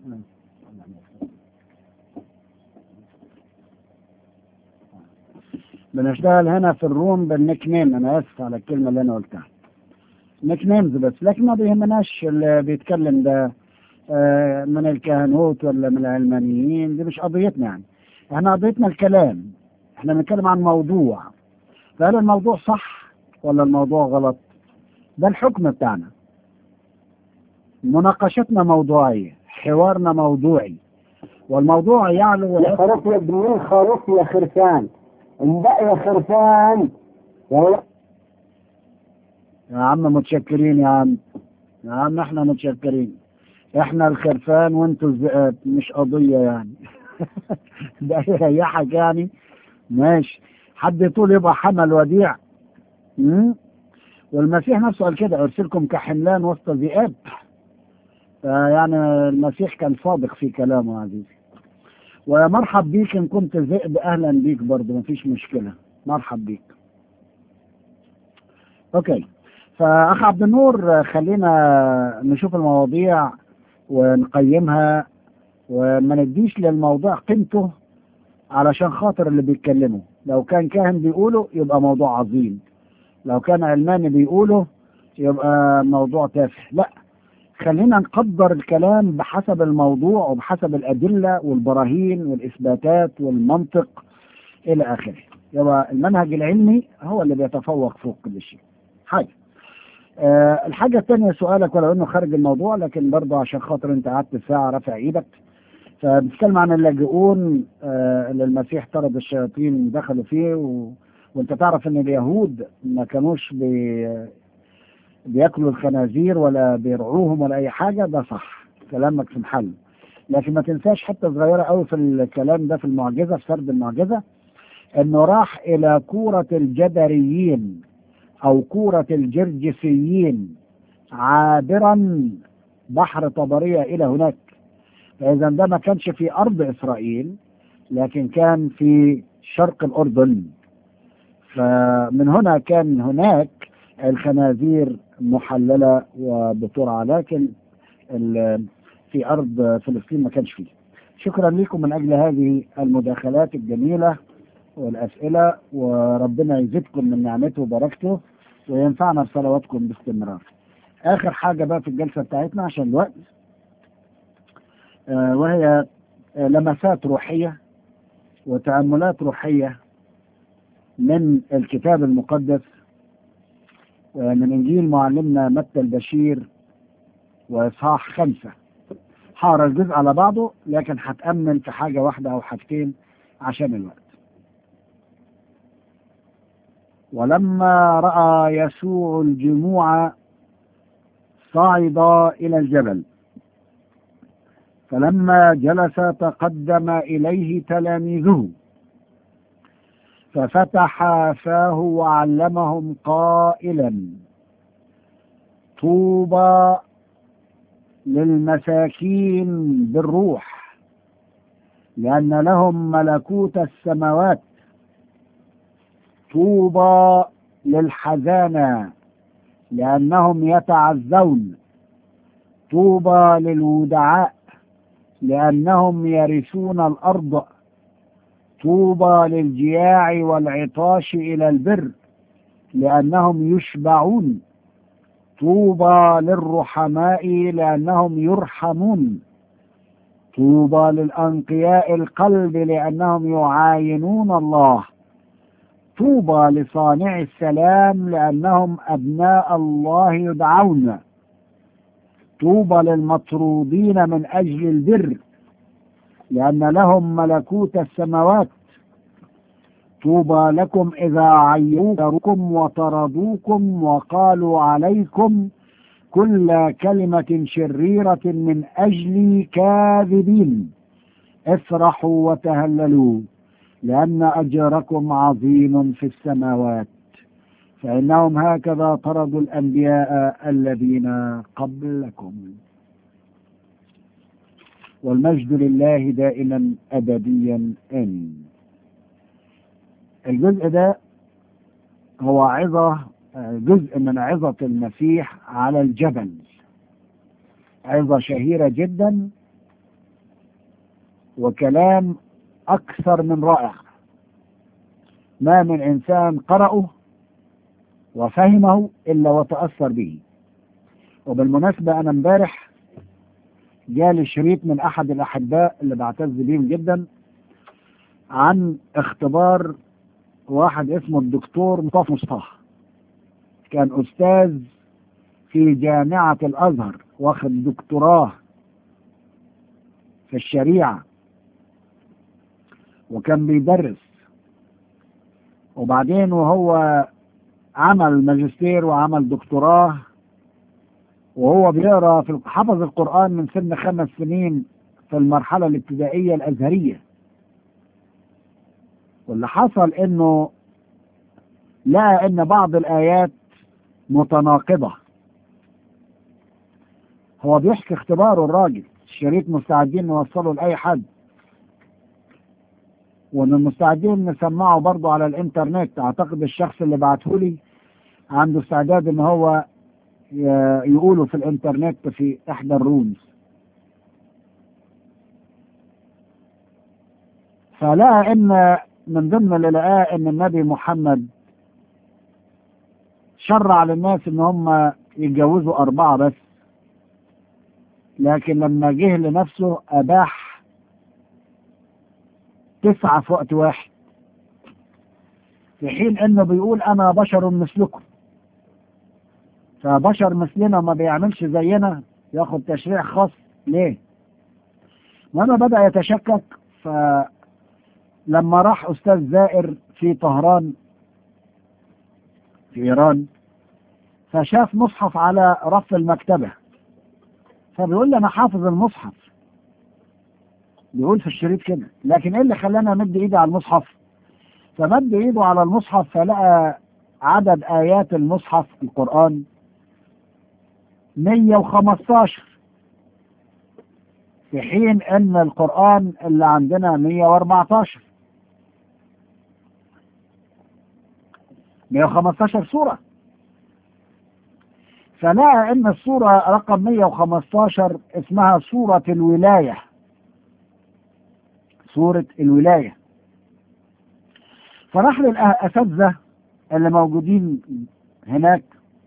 بنشتغل هنا في الروم بالنيك نيم انا اسف على الكلمه اللي انا قلتها نيك نيمز بس لكن ما بيهمناش اللي بيتكلم ده آه، من الكهنوت ولا من العلمانيين دي مش قضيتنا يعني احنا قضيتنا الكلام احنا بنتكلم عن موضوع فهل الموضوع صح ولا الموضوع غلط ده الحكم بتاعنا مناقشتنا موضوعية حوارنا موضوعي والموضوع يعلو يا خروف يا ابن خروف يا خرفان انبق يا خرفان يا يا عم متشكرين يا عم يا عم احنا متشكرين احنا الخرفان وانتوا الذئاب مش قضية يعني ده يريحك يعني ماشي حد يطول يبقى حمل وديع مم؟ والمسيح نفسه قال كده ارسلكم كحملان وسط ذئاب يعني المسيح كان صادق في كلامه عزيزي ومرحب بيك ان كنت ذئب اهلا بيك برضه مفيش مشكله مرحب بيك اوكي فاخ عبد النور خلينا نشوف المواضيع ونقيمها وما نديش للموضوع قيمته علشان خاطر اللي بيتكلموا لو كان كاهن بيقوله يبقى موضوع عظيم لو كان علماني بيقوله يبقى موضوع تافه لا خلينا نقدر الكلام بحسب الموضوع وبحسب الأدلة والبراهين والإثباتات والمنطق إلى آخره يبقى المنهج العلمي هو اللي بيتفوق فوق كل شيء حاجة أه الحاجة الثانية سؤالك ولو انه خارج الموضوع لكن برضه عشان خاطر انت قعدت ساعة رافع ايدك فبتتكلم عن اللاجئون أه اللي المسيح طرد الشياطين دخلوا فيه و... وانت تعرف ان اليهود ما كانوش بي... بياكلوا الخنازير ولا بيرعوهم ولا اي حاجه ده صح كلامك في محل لكن ما تنساش حته صغيره قوي في الكلام ده في المعجزه في سرد المعجزه انه راح الى كوره الجدريين او كوره الجرجسيين عابرا بحر طبريه الى هناك فاذا ده ما كانش في ارض اسرائيل لكن كان في شرق الاردن فمن هنا كان هناك الخنازير محللة وبترعى لكن في أرض فلسطين ما كانش فيه شكرا لكم من أجل هذه المداخلات الجميلة والأسئلة وربنا يزيدكم من نعمته وبركته وينفعنا بصلواتكم باستمرار آخر حاجة بقى في الجلسة بتاعتنا عشان الوقت آه، وهي آه، لمسات روحية وتأملات روحية من الكتاب المقدس آه، من إنجيل معلمنا متى البشير وإصحاح خمسة هقرا الجزء على بعضه لكن هتأمل في حاجة واحدة أو حاجتين عشان الوقت ولما رأى يسوع الجموع صعد إلى الجبل فلما جلس تقدم إليه تلاميذه ففتح فاه وعلمهم قائلا طوبى للمساكين بالروح لأن لهم ملكوت السماوات طوبى للحزانة لأنهم يتعزون طوبى للودعاء لأنهم يرثون الأرض طوبى للجياع والعطاش إلى البر لأنهم يشبعون طوبى للرحماء لأنهم يرحمون طوبى للأنقياء القلب لأنهم يعاينون الله طوبى لصانع السلام لأنهم أبناء الله يدعون طوبى للمطرودين من أجل البر لأن لهم ملكوت السماوات طوبى لكم إذا عيروكم وطردوكم وقالوا عليكم كل كلمة شريرة من أجلي كاذبين افرحوا وتهللوا لأن أجركم عظيم في السماوات فإنهم هكذا طردوا الأنبياء الذين قبلكم والمجد لله دائما أبديا آمين الجزء ده هو عظة جزء من عظة المسيح على الجبل عظة شهيرة جدا وكلام أكثر من رائع ما من إنسان قرأه وفهمه إلا وتأثر به وبالمناسبة أنا امبارح جالي شريط من أحد الأحباء اللي بعتز بيهم جدا عن اختبار واحد اسمه الدكتور مصطفى مصطفى كان أستاذ في جامعة الأزهر واخد دكتوراه في الشريعة وكان بيدرس وبعدين وهو عمل ماجستير وعمل دكتوراه وهو بيقرا في حفظ القرآن من سن خمس سنين في المرحلة الابتدائية الأزهرية واللي حصل انه لقى ان بعض الآيات متناقضة هو بيحكي اختباره الراجل الشريط مستعدين نوصله لأي حد وان مستعدين نسمعه برضه على الانترنت اعتقد الشخص اللي بعته لي عنده استعداد ان هو يقوله في الانترنت في احدى الرومز فلقى ان من ضمن اللي لقاه ان النبي محمد شرع للناس ان هم يتجوزوا اربعه بس لكن لما جه لنفسه اباح تسعه في وقت واحد في حين انه بيقول انا بشر مثلكم فبشر مثلنا ما بيعملش زينا ياخد تشريع خاص ليه وانا بدا يتشكك فلما راح استاذ زائر في طهران في ايران فشاف مصحف على رف المكتبه فبيقول لي انا حافظ المصحف بيقول في الشريط كده لكن ايه اللي خلاني امد ايدي على المصحف فمد ايده على المصحف فلقى عدد ايات المصحف القران 115 في حين ان القرآن اللي عندنا 114 115 سورة فلقى ان السورة رقم 115 اسمها سورة الولاية سورة الولاية فراح للأساتذة اللي موجودين هناك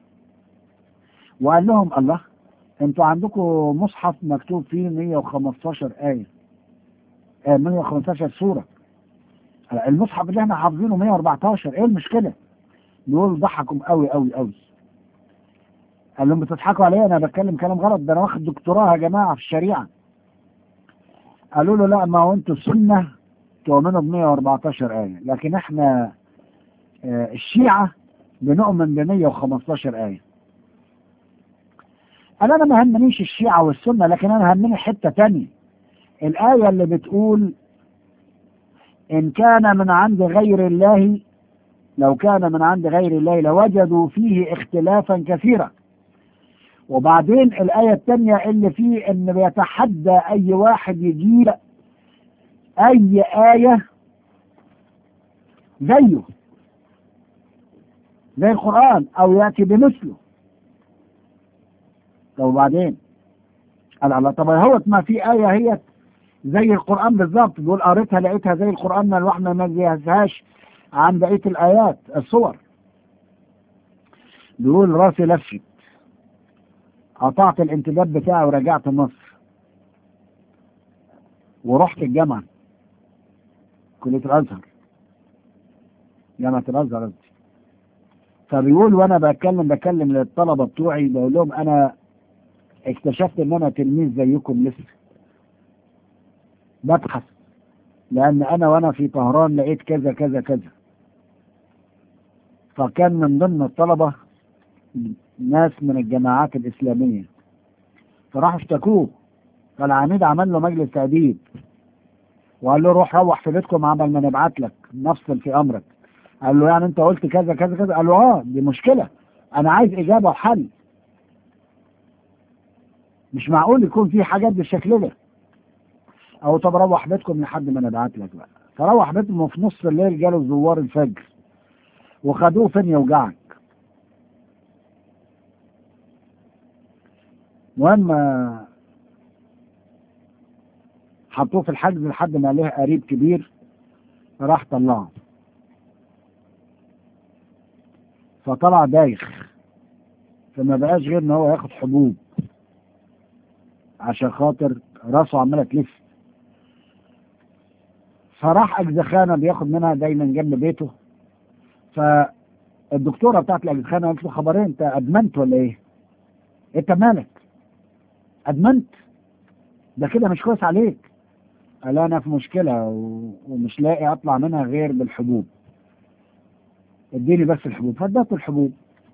وقال لهم الله انتوا عندكم مصحف مكتوب فيه 115 آية آه 115 سورة المصحف اللي احنا حافظينه 114 ايه المشكلة؟ بيقول ضحكم قوي قوي قوي قال لهم بتضحكوا عليا انا بتكلم كلام غلط ده انا واخد دكتوراه يا جماعة في الشريعة قالوا له لا ما هو انتوا السنة تؤمنوا ب 114 آية لكن احنا آه الشيعة بنؤمن ب 115 آية قال انا ما همنيش الشيعة والسنة لكن انا همني حتة تانية الآية اللي بتقول إن كان من عند غير الله لو كان من عند غير الله لوجدوا فيه اختلافا كثيرا وبعدين الآية الثانية اللي فيه إن بيتحدى أي واحد يجيب أي آية زيه زي القرآن أو يأتي بمثله طب وبعدين قال الله طب هو ما في آية هي زي القرآن بالظبط بيقول قريتها لقيتها زي القرآن ما الواحد ما يميزهاش عن بقية الآيات الصور بيقول راسي لفت قطعت الانتداب بتاعي ورجعت مصر ورحت الجامعة كلية الأزهر جامعة الأزهر قصدي فبيقول وأنا بتكلم بكلم للطلبة بتوعي بقول لهم أنا اكتشفت إن أنا تلميذ زيكم لسه ببحث لأن أنا وأنا في طهران لقيت كذا كذا كذا فكان من ضمن الطلبة ناس من الجماعات الإسلامية فراحوا اشتكوه فالعميد عمل له مجلس تأديب وقال له روح روح في بيتكم عمل ما نبعت لك نفصل في أمرك قال له يعني أنت قلت كذا كذا كذا قال له آه دي مشكلة أنا عايز إجابة وحل مش معقول يكون في حاجات بالشكل ده او طب روح بيتكم لحد ما نبعت لك بقى فروح بيتهم وفي نص الليل جاله زوار الفجر وخدوه فين يوجعك المهم حطوه في الحجز لحد ما ليه قريب كبير راح طلعه فطلع دايخ فما بقاش غير ان هو ياخد حبوب عشان خاطر راسه عماله تلف فراح اجزخانه بياخد منها دايما جنب بيته فالدكتوره بتاعت الاجزخانه قالت له خبرين انت ادمنت ولا ايه؟ انت مالك؟ ادمنت؟ ده كده مش كويس عليك قال انا في مشكله و... ومش لاقي اطلع منها غير بالحبوب اديني بس الحبوب فادته الحبوب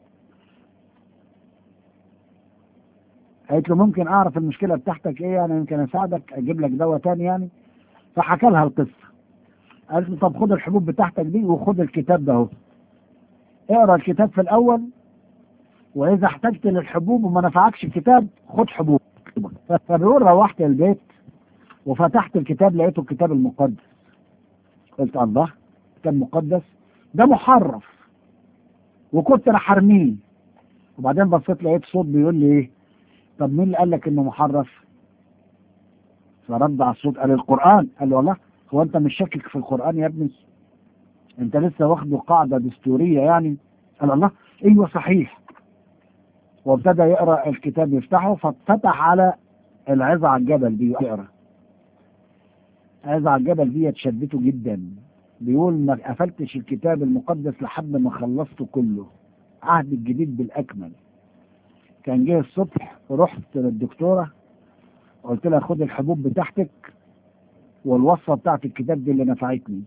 قالت له ممكن اعرف المشكله بتاعتك ايه انا يمكن اساعدك اجيب لك دواء تاني يعني فحكى لها القصه قالت له طب خد الحبوب بتاعتك دي وخد الكتاب ده اهو اقرا الكتاب في الاول واذا احتجت للحبوب وما نفعكش الكتاب خد حبوب فبيقول روحت البيت وفتحت الكتاب لقيته الكتاب المقدس قلت الله كتاب مقدس ده محرف وكنت راح ارميه وبعدين بصيت لقيت صوت بيقول لي ايه طب مين اللي قال لك انه محرف فرد على الصوت قال القرآن قال له والله هو انت مش شاكك في القرآن يا ابني انت لسه واخده قاعدة دستورية يعني قال الله ايوه صحيح وابتدى يقرأ الكتاب يفتحه ففتح على العظة على الجبل دي يقرأ عظة على الجبل دي شدته جدا بيقول ما قفلتش الكتاب المقدس لحد ما خلصته كله عهد الجديد بالأكمل كان جه الصبح رحت للدكتورة قلت لها خد الحبوب بتاعتك والوصفة بتاعت الكتاب دي اللي نفعتني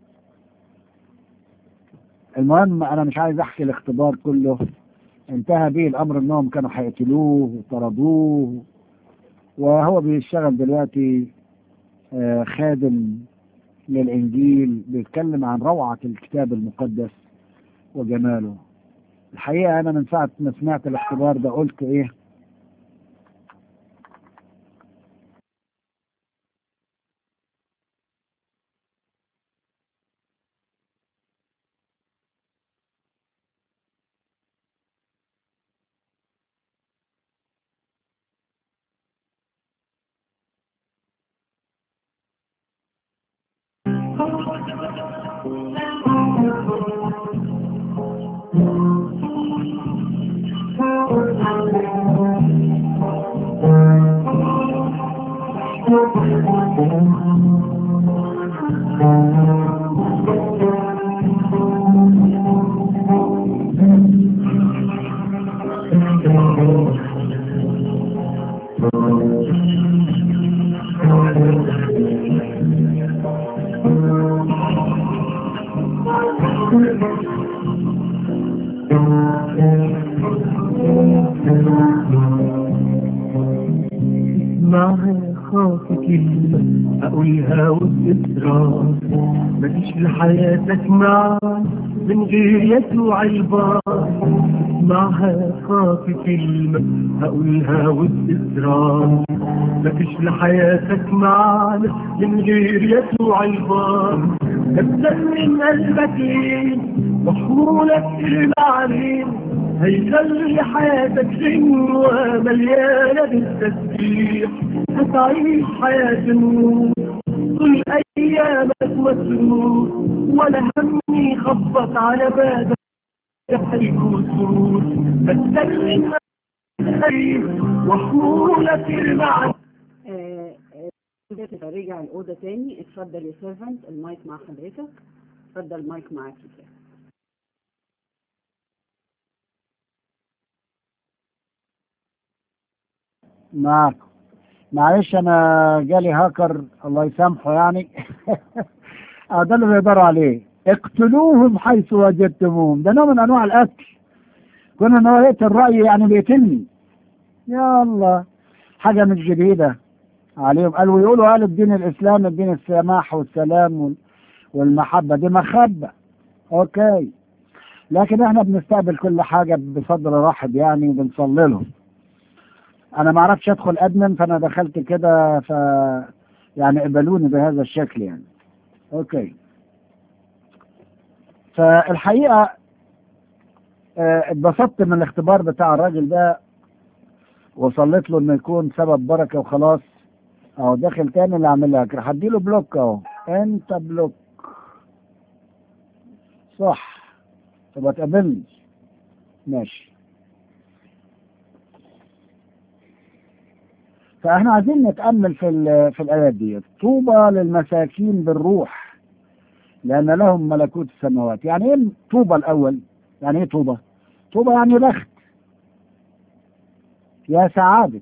المهم انا مش عايز احكي الاختبار كله انتهى به الامر انهم كانوا هيقتلوه وطردوه وهو بيشتغل دلوقتي آه، خادم للانجيل بيتكلم عن روعة الكتاب المقدس وجماله الحقيقة انا من ساعة ما سمعت الاختبار ده قلت ايه معها خاف كلمة أقولها وبإصرار مفيش لحياتك معا من غير يسوع البار معها خاف كلمة أقولها وبإصرار مفيش لحياتك معانا من غير يسوع البار ابدأ من قلبك لين وحمولك المعالين هيخلي حياتك غنوة مليانة بالتسبيح هتعيش حياة النور طول أيامك مسرور ولا هم يخبط على بابك يحيك سرور بتسلم وحمولك المعنى آه، آه، رجع الأوضة تاني اتفضل يا سيرفنت المايك مع حضرتك اتفضل المايك معاك يا سيرفنت. معاكم معلش انا جالي هاكر الله يسامحه يعني اه ده اللي بيقدروا عليه اقتلوهم حيث وجدتموهم ده نوع من انواع القتل كون ان هو يقتل رايي يعني بيقتلني يا الله حاجه مش جديده عليهم قالوا يقولوا قال الدين الاسلام الدين السماح والسلام وال- والمحبه دي مخبه اوكي لكن احنا بنستقبل كل حاجه بصدر رحب يعني وبنصلي لهم انا ما اعرفش ادخل ادمن فانا دخلت كده ف يعني قبلوني بهذا الشكل يعني اوكي فالحقيقه آه، اتبسطت من الاختبار بتاع الراجل ده وصليت له انه يكون سبب بركه وخلاص اهو داخل تاني اللي عامل لك راح اديله بلوك اهو انت بلوك صح تبقى تقابلني ماشي فاحنا عايزين نتامل في ال- في الايات دي طوبى للمساكين بالروح لان لهم ملكوت السماوات يعني ايه طوبى الاول يعني ايه طوبى طوبى يعني بخت يا سعاده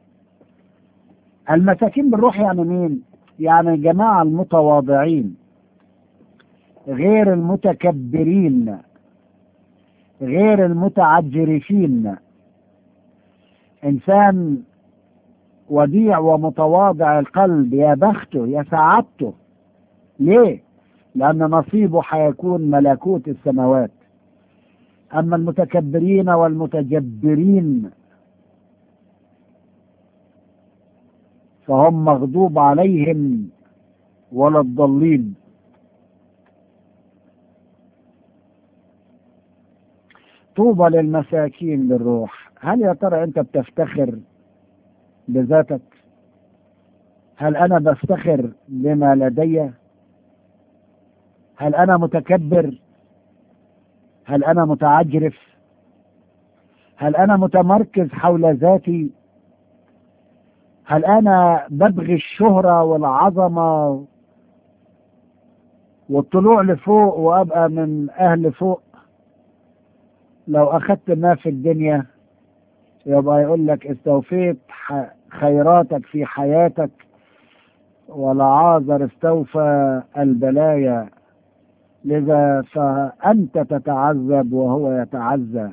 المساكين بالروح يعني مين يعني الجماعه المتواضعين غير المتكبرين غير المتعجرفين انسان وديع ومتواضع القلب يا بخته يا سعادته ليه لأن نصيبه حيكون ملكوت السماوات أما المتكبرين والمتجبرين فهم مغضوب عليهم ولا الضالين طوبى للمساكين بالروح هل يا ترى انت بتفتخر بذاتك هل انا بفتخر بما لدي هل انا متكبر هل انا متعجرف هل انا متمركز حول ذاتي هل انا ببغي الشهرة والعظمة والطلوع لفوق وابقى من اهل فوق لو اخذت ما في الدنيا يبقى يقول لك استوفيت ح- خيراتك في حياتك ولعازر استوفى البلايا لذا فأنت تتعذب وهو يتعزى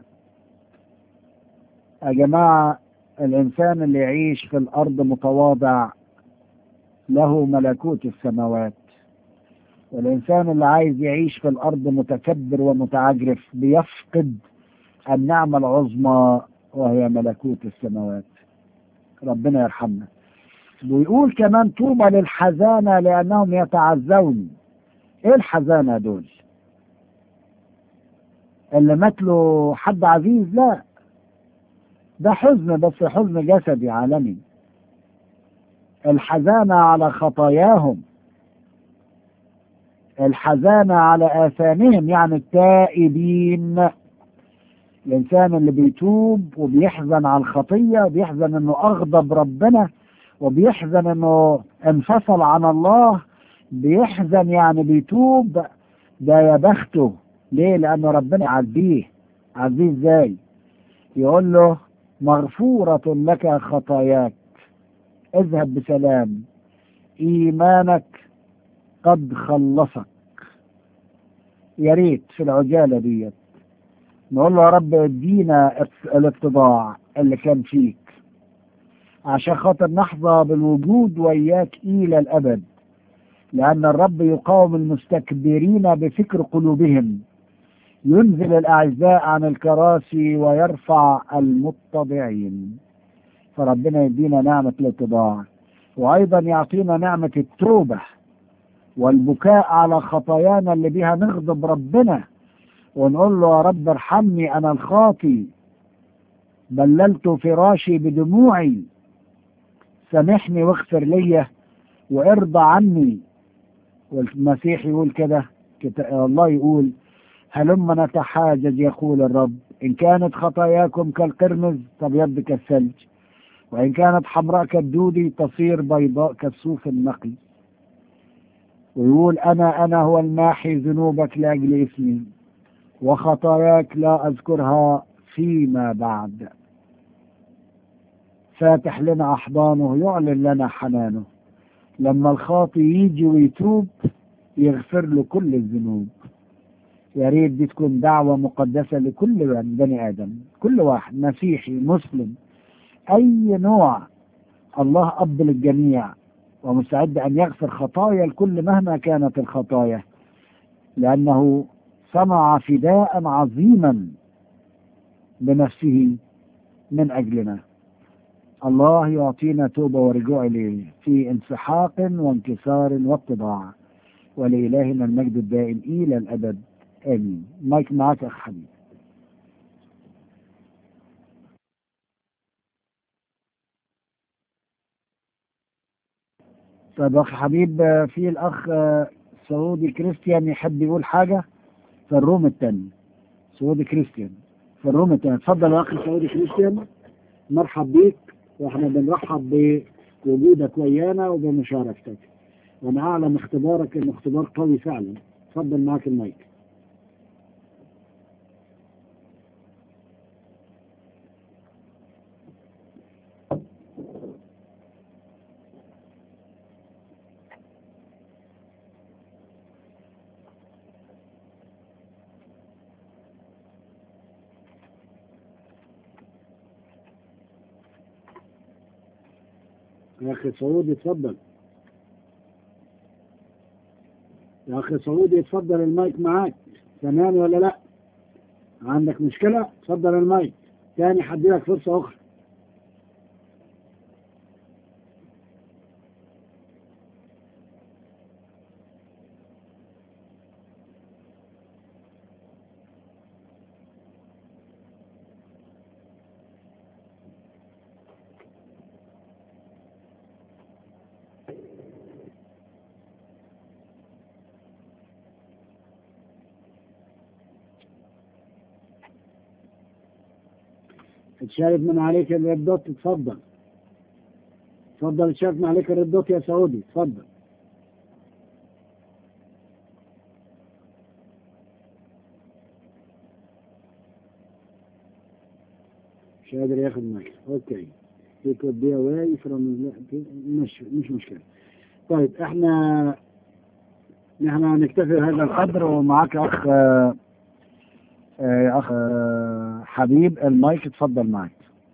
يا جماعة الإنسان اللي يعيش في الأرض متواضع له ملكوت السماوات والإنسان اللي عايز يعيش في الأرض متكبر ومتعجرف بيفقد النعمة العظمى وهي ملكوت السماوات ربنا يرحمنا ويقول كمان طوبى للحزانة لأنهم يتعزون إيه الحزانة دول اللي مات له حد عزيز لا ده حزن بس حزن جسدي عالمي الحزانة على خطاياهم الحزانة على آثامهم يعني التائبين الإنسان اللي بيتوب وبيحزن على الخطية وبيحزن إنه أغضب ربنا وبيحزن انه انفصل عن الله بيحزن يعني بيتوب ده يا بخته ليه لانه ربنا يعديه عديه ازاي يقول له مغفورة لك خطاياك اذهب بسلام ايمانك قد خلصك يا ريت في العجالة ديت نقول له يا رب ادينا الاتضاع اللي كان فيك عشان خاطر نحظى بالوجود وياك إلى الأبد لأن الرب يقاوم المستكبرين بفكر قلوبهم ينزل الأعزاء عن الكراسي ويرفع المتضعين فربنا يدينا نعمة الاتضاع وأيضا يعطينا نعمة التوبة والبكاء على خطايانا اللي بها نغضب ربنا ونقول له يا رب ارحمني أنا الخاطي بللت فراشي بدموعي سامحني واغفر لي وارضى عني والمسيح يقول كده الله يقول هلما نتحاجج يقول الرب إن كانت خطاياكم كالقرمز تبيض كالثلج وإن كانت حمراء كالدودي تصير بيضاء كالصوف النقي ويقول أنا أنا هو الماحي ذنوبك لأجل اسمي وخطاياك لا أذكرها فيما بعد فاتح لنا أحضانه يعلن لنا حنانه لما الخاطي يجي ويتوب يغفر له كل الذنوب يا ريت دي تكون دعوة مقدسة لكل بني آدم كل واحد مسيحي مسلم أي نوع الله أب للجميع ومستعد أن يغفر خطايا الكل مهما كانت الخطايا لأنه صنع فداء عظيما بنفسه من أجلنا الله يعطينا توبة ورجوع إليه في انسحاق وانكسار واتضاع ولإلهنا المجد الدائم إلى الأبد آمين مايك معك أخ حبيب طيب أخ حبيب في الأخ سعودي كريستيان يحب يقول حاجة في الروم الثاني سعودي كريستيان في الروم الثاني اتفضل يا أخي سعودي كريستيان مرحب بيك واحنا بنرحب بوجودك ويانا وبمشاركتك وانا اعلم اختبارك انه اختبار قوي فعلا اتفضل معاك المايك يا اخي سعودي اتفضل يا اخي سعودي اتفضل المايك معاك تمام ولا لا عندك مشكلة اتفضل المايك تاني حديلك فرصة اخرى تشارك من عليك الردوت تفضل تفضل تشارك من عليك الردوت يا سعودي تفضل مش قادر ياخد معك اوكي he could be away from مش مش مشكلة طيب احنا نحن نكتفي بهذا القدر ومعاك اخ آه آه اخ آه حبيب المايك اتفضل معك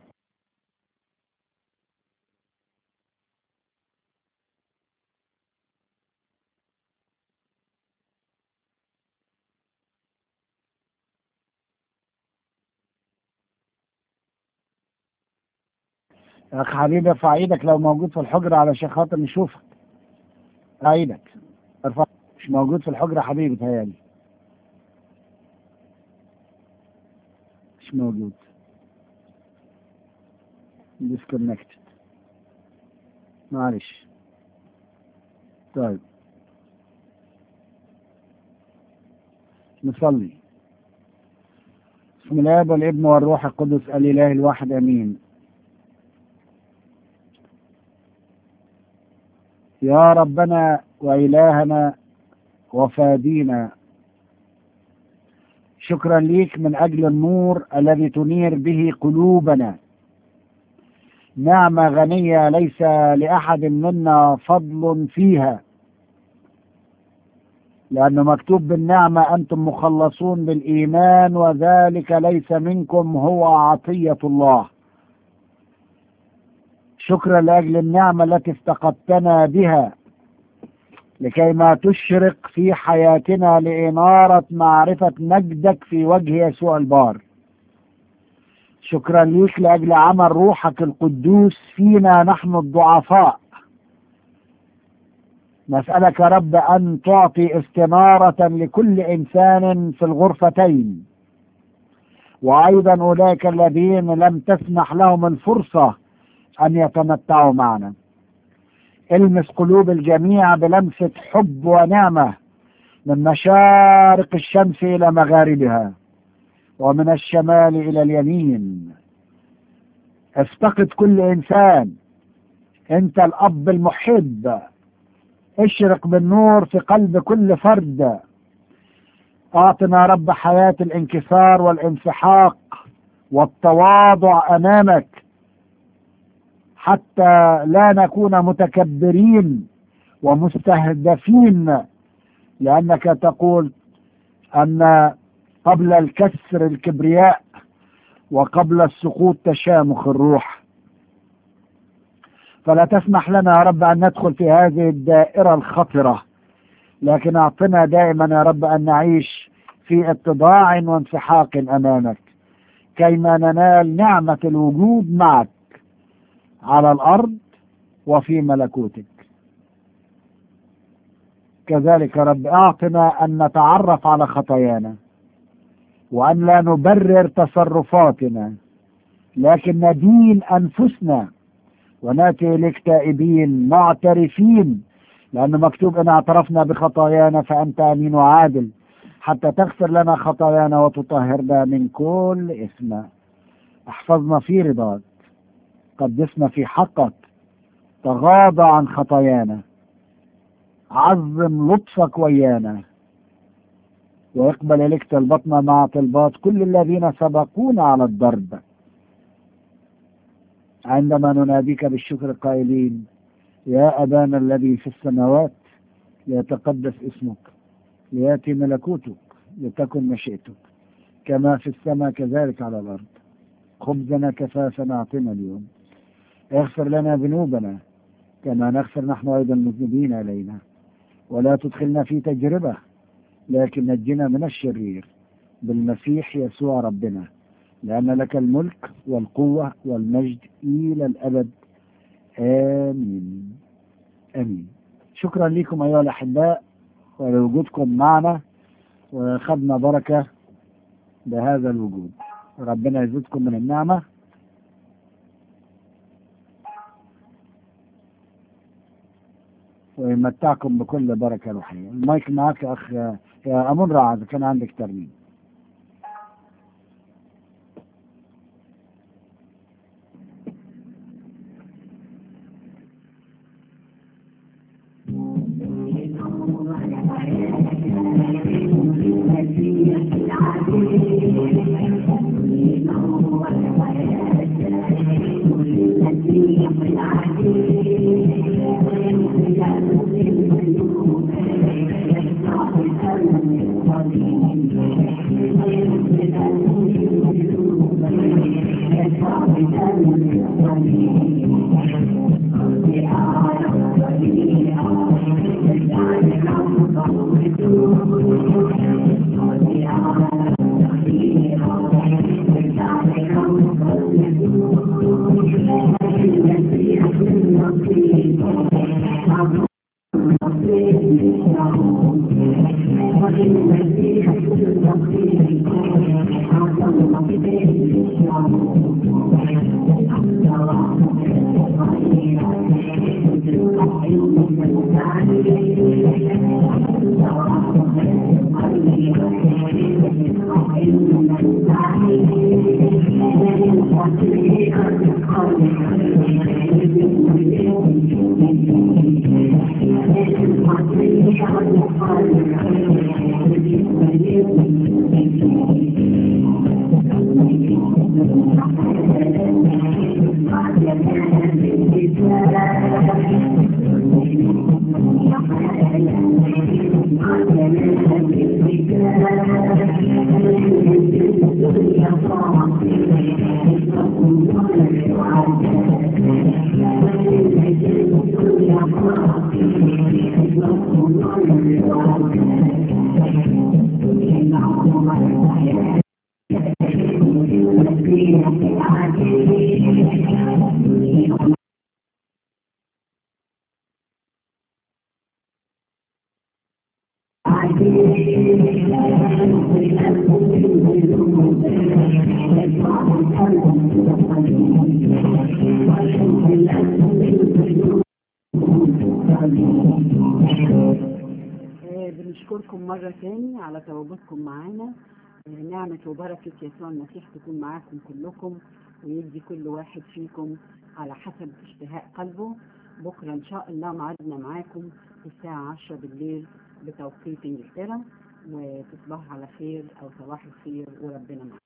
يا اخ حبيبي ارفع ايدك لو موجود في الحجرة علشان خاطر نشوفك ارفع ايدك ارفع مش موجود في الحجرة حبيبي تهيألي مش موجود disconnected معلش طيب نصلي بسم الله والابن والروح القدس الاله الواحد امين يا ربنا وإلهنا وفادينا شكرا ليك من أجل النور الذي تنير به قلوبنا نعمة غنية ليس لأحد منا فضل فيها لأنه مكتوب بالنعمة أنتم مخلصون بالإيمان وذلك ليس منكم هو عطية الله شكرا لأجل النعمة التي افتقدتنا بها لكي ما تشرق في حياتنا لإنارة معرفة مجدك في وجه يسوع البار شكرا ليك لأجل عمل روحك القدوس فينا نحن الضعفاء نسألك يا رب أن تعطي استنارة لكل إنسان في الغرفتين وأيضا أولئك الذين لم تسمح لهم الفرصة أن يتمتعوا معنا المس قلوب الجميع بلمسة حب ونعمة من مشارق الشمس إلى مغاربها ومن الشمال إلى اليمين افتقد كل إنسان أنت الأب المحب اشرق بالنور في قلب كل فرد أعطنا يا رب حياة الانكسار والانسحاق والتواضع أمامك حتى لا نكون متكبرين ومستهدفين لأنك تقول أن قبل الكسر الكبرياء وقبل السقوط تشامخ الروح فلا تسمح لنا يا رب أن ندخل في هذه الدائرة الخطرة لكن أعطنا دائما يا رب أن نعيش في اتضاع وانسحاق أمامك كيما ننال نعمة الوجود معك على الأرض وفي ملكوتك كذلك يا رب أعطنا أن نتعرف على خطايانا وأن لا نبرر تصرفاتنا لكن ندين أنفسنا وناتي إليك تائبين معترفين لأنه مكتوب إن اعترفنا بخطايانا فأنت أمين وعادل حتى تغفر لنا خطايانا وتطهرنا من كل إثم احفظنا في رضاك قدسنا في حقك تغاضى عن خطايانا عظم لطفك ويانا ويقبل إليك طلبتنا مع طلبات كل الذين سبقونا على الضرب عندما نناديك بالشكر قائلين يا أبانا الذي في السماوات ليتقدس اسمك ليأتي ملكوتك لتكن مشيئتك كما في السماء كذلك على الأرض خبزنا كفافنا أعطنا اليوم اغفر لنا ذنوبنا كما نغفر نحن أيضا المذنبين إلينا ولا تدخلنا في تجربة لكن نجنا من الشرير بالمسيح يسوع ربنا لأن لك الملك والقوة والمجد إلى الأبد آمين آمين شكرا لكم أيها الأحباء ولوجودكم معنا وخدنا بركة بهذا الوجود ربنا يزيدكم من النعمة ويمتعكم بكل بركة روحية المايك معك يا أخ يا أمون رعد كان عندك ترميم آه، بنشكركم مرة تاني على تواجدكم معانا آه، نعمة وبركة يسوع المسيح تكون معاكم كلكم ويدي كل واحد فيكم على حسب اشتهاء قلبه بكرة إن شاء الله معادنا معاكم الساعة 10 بالليل بتوقيت إنجلترا وتصبحوا على خير أو صباح الخير وربنا معاكم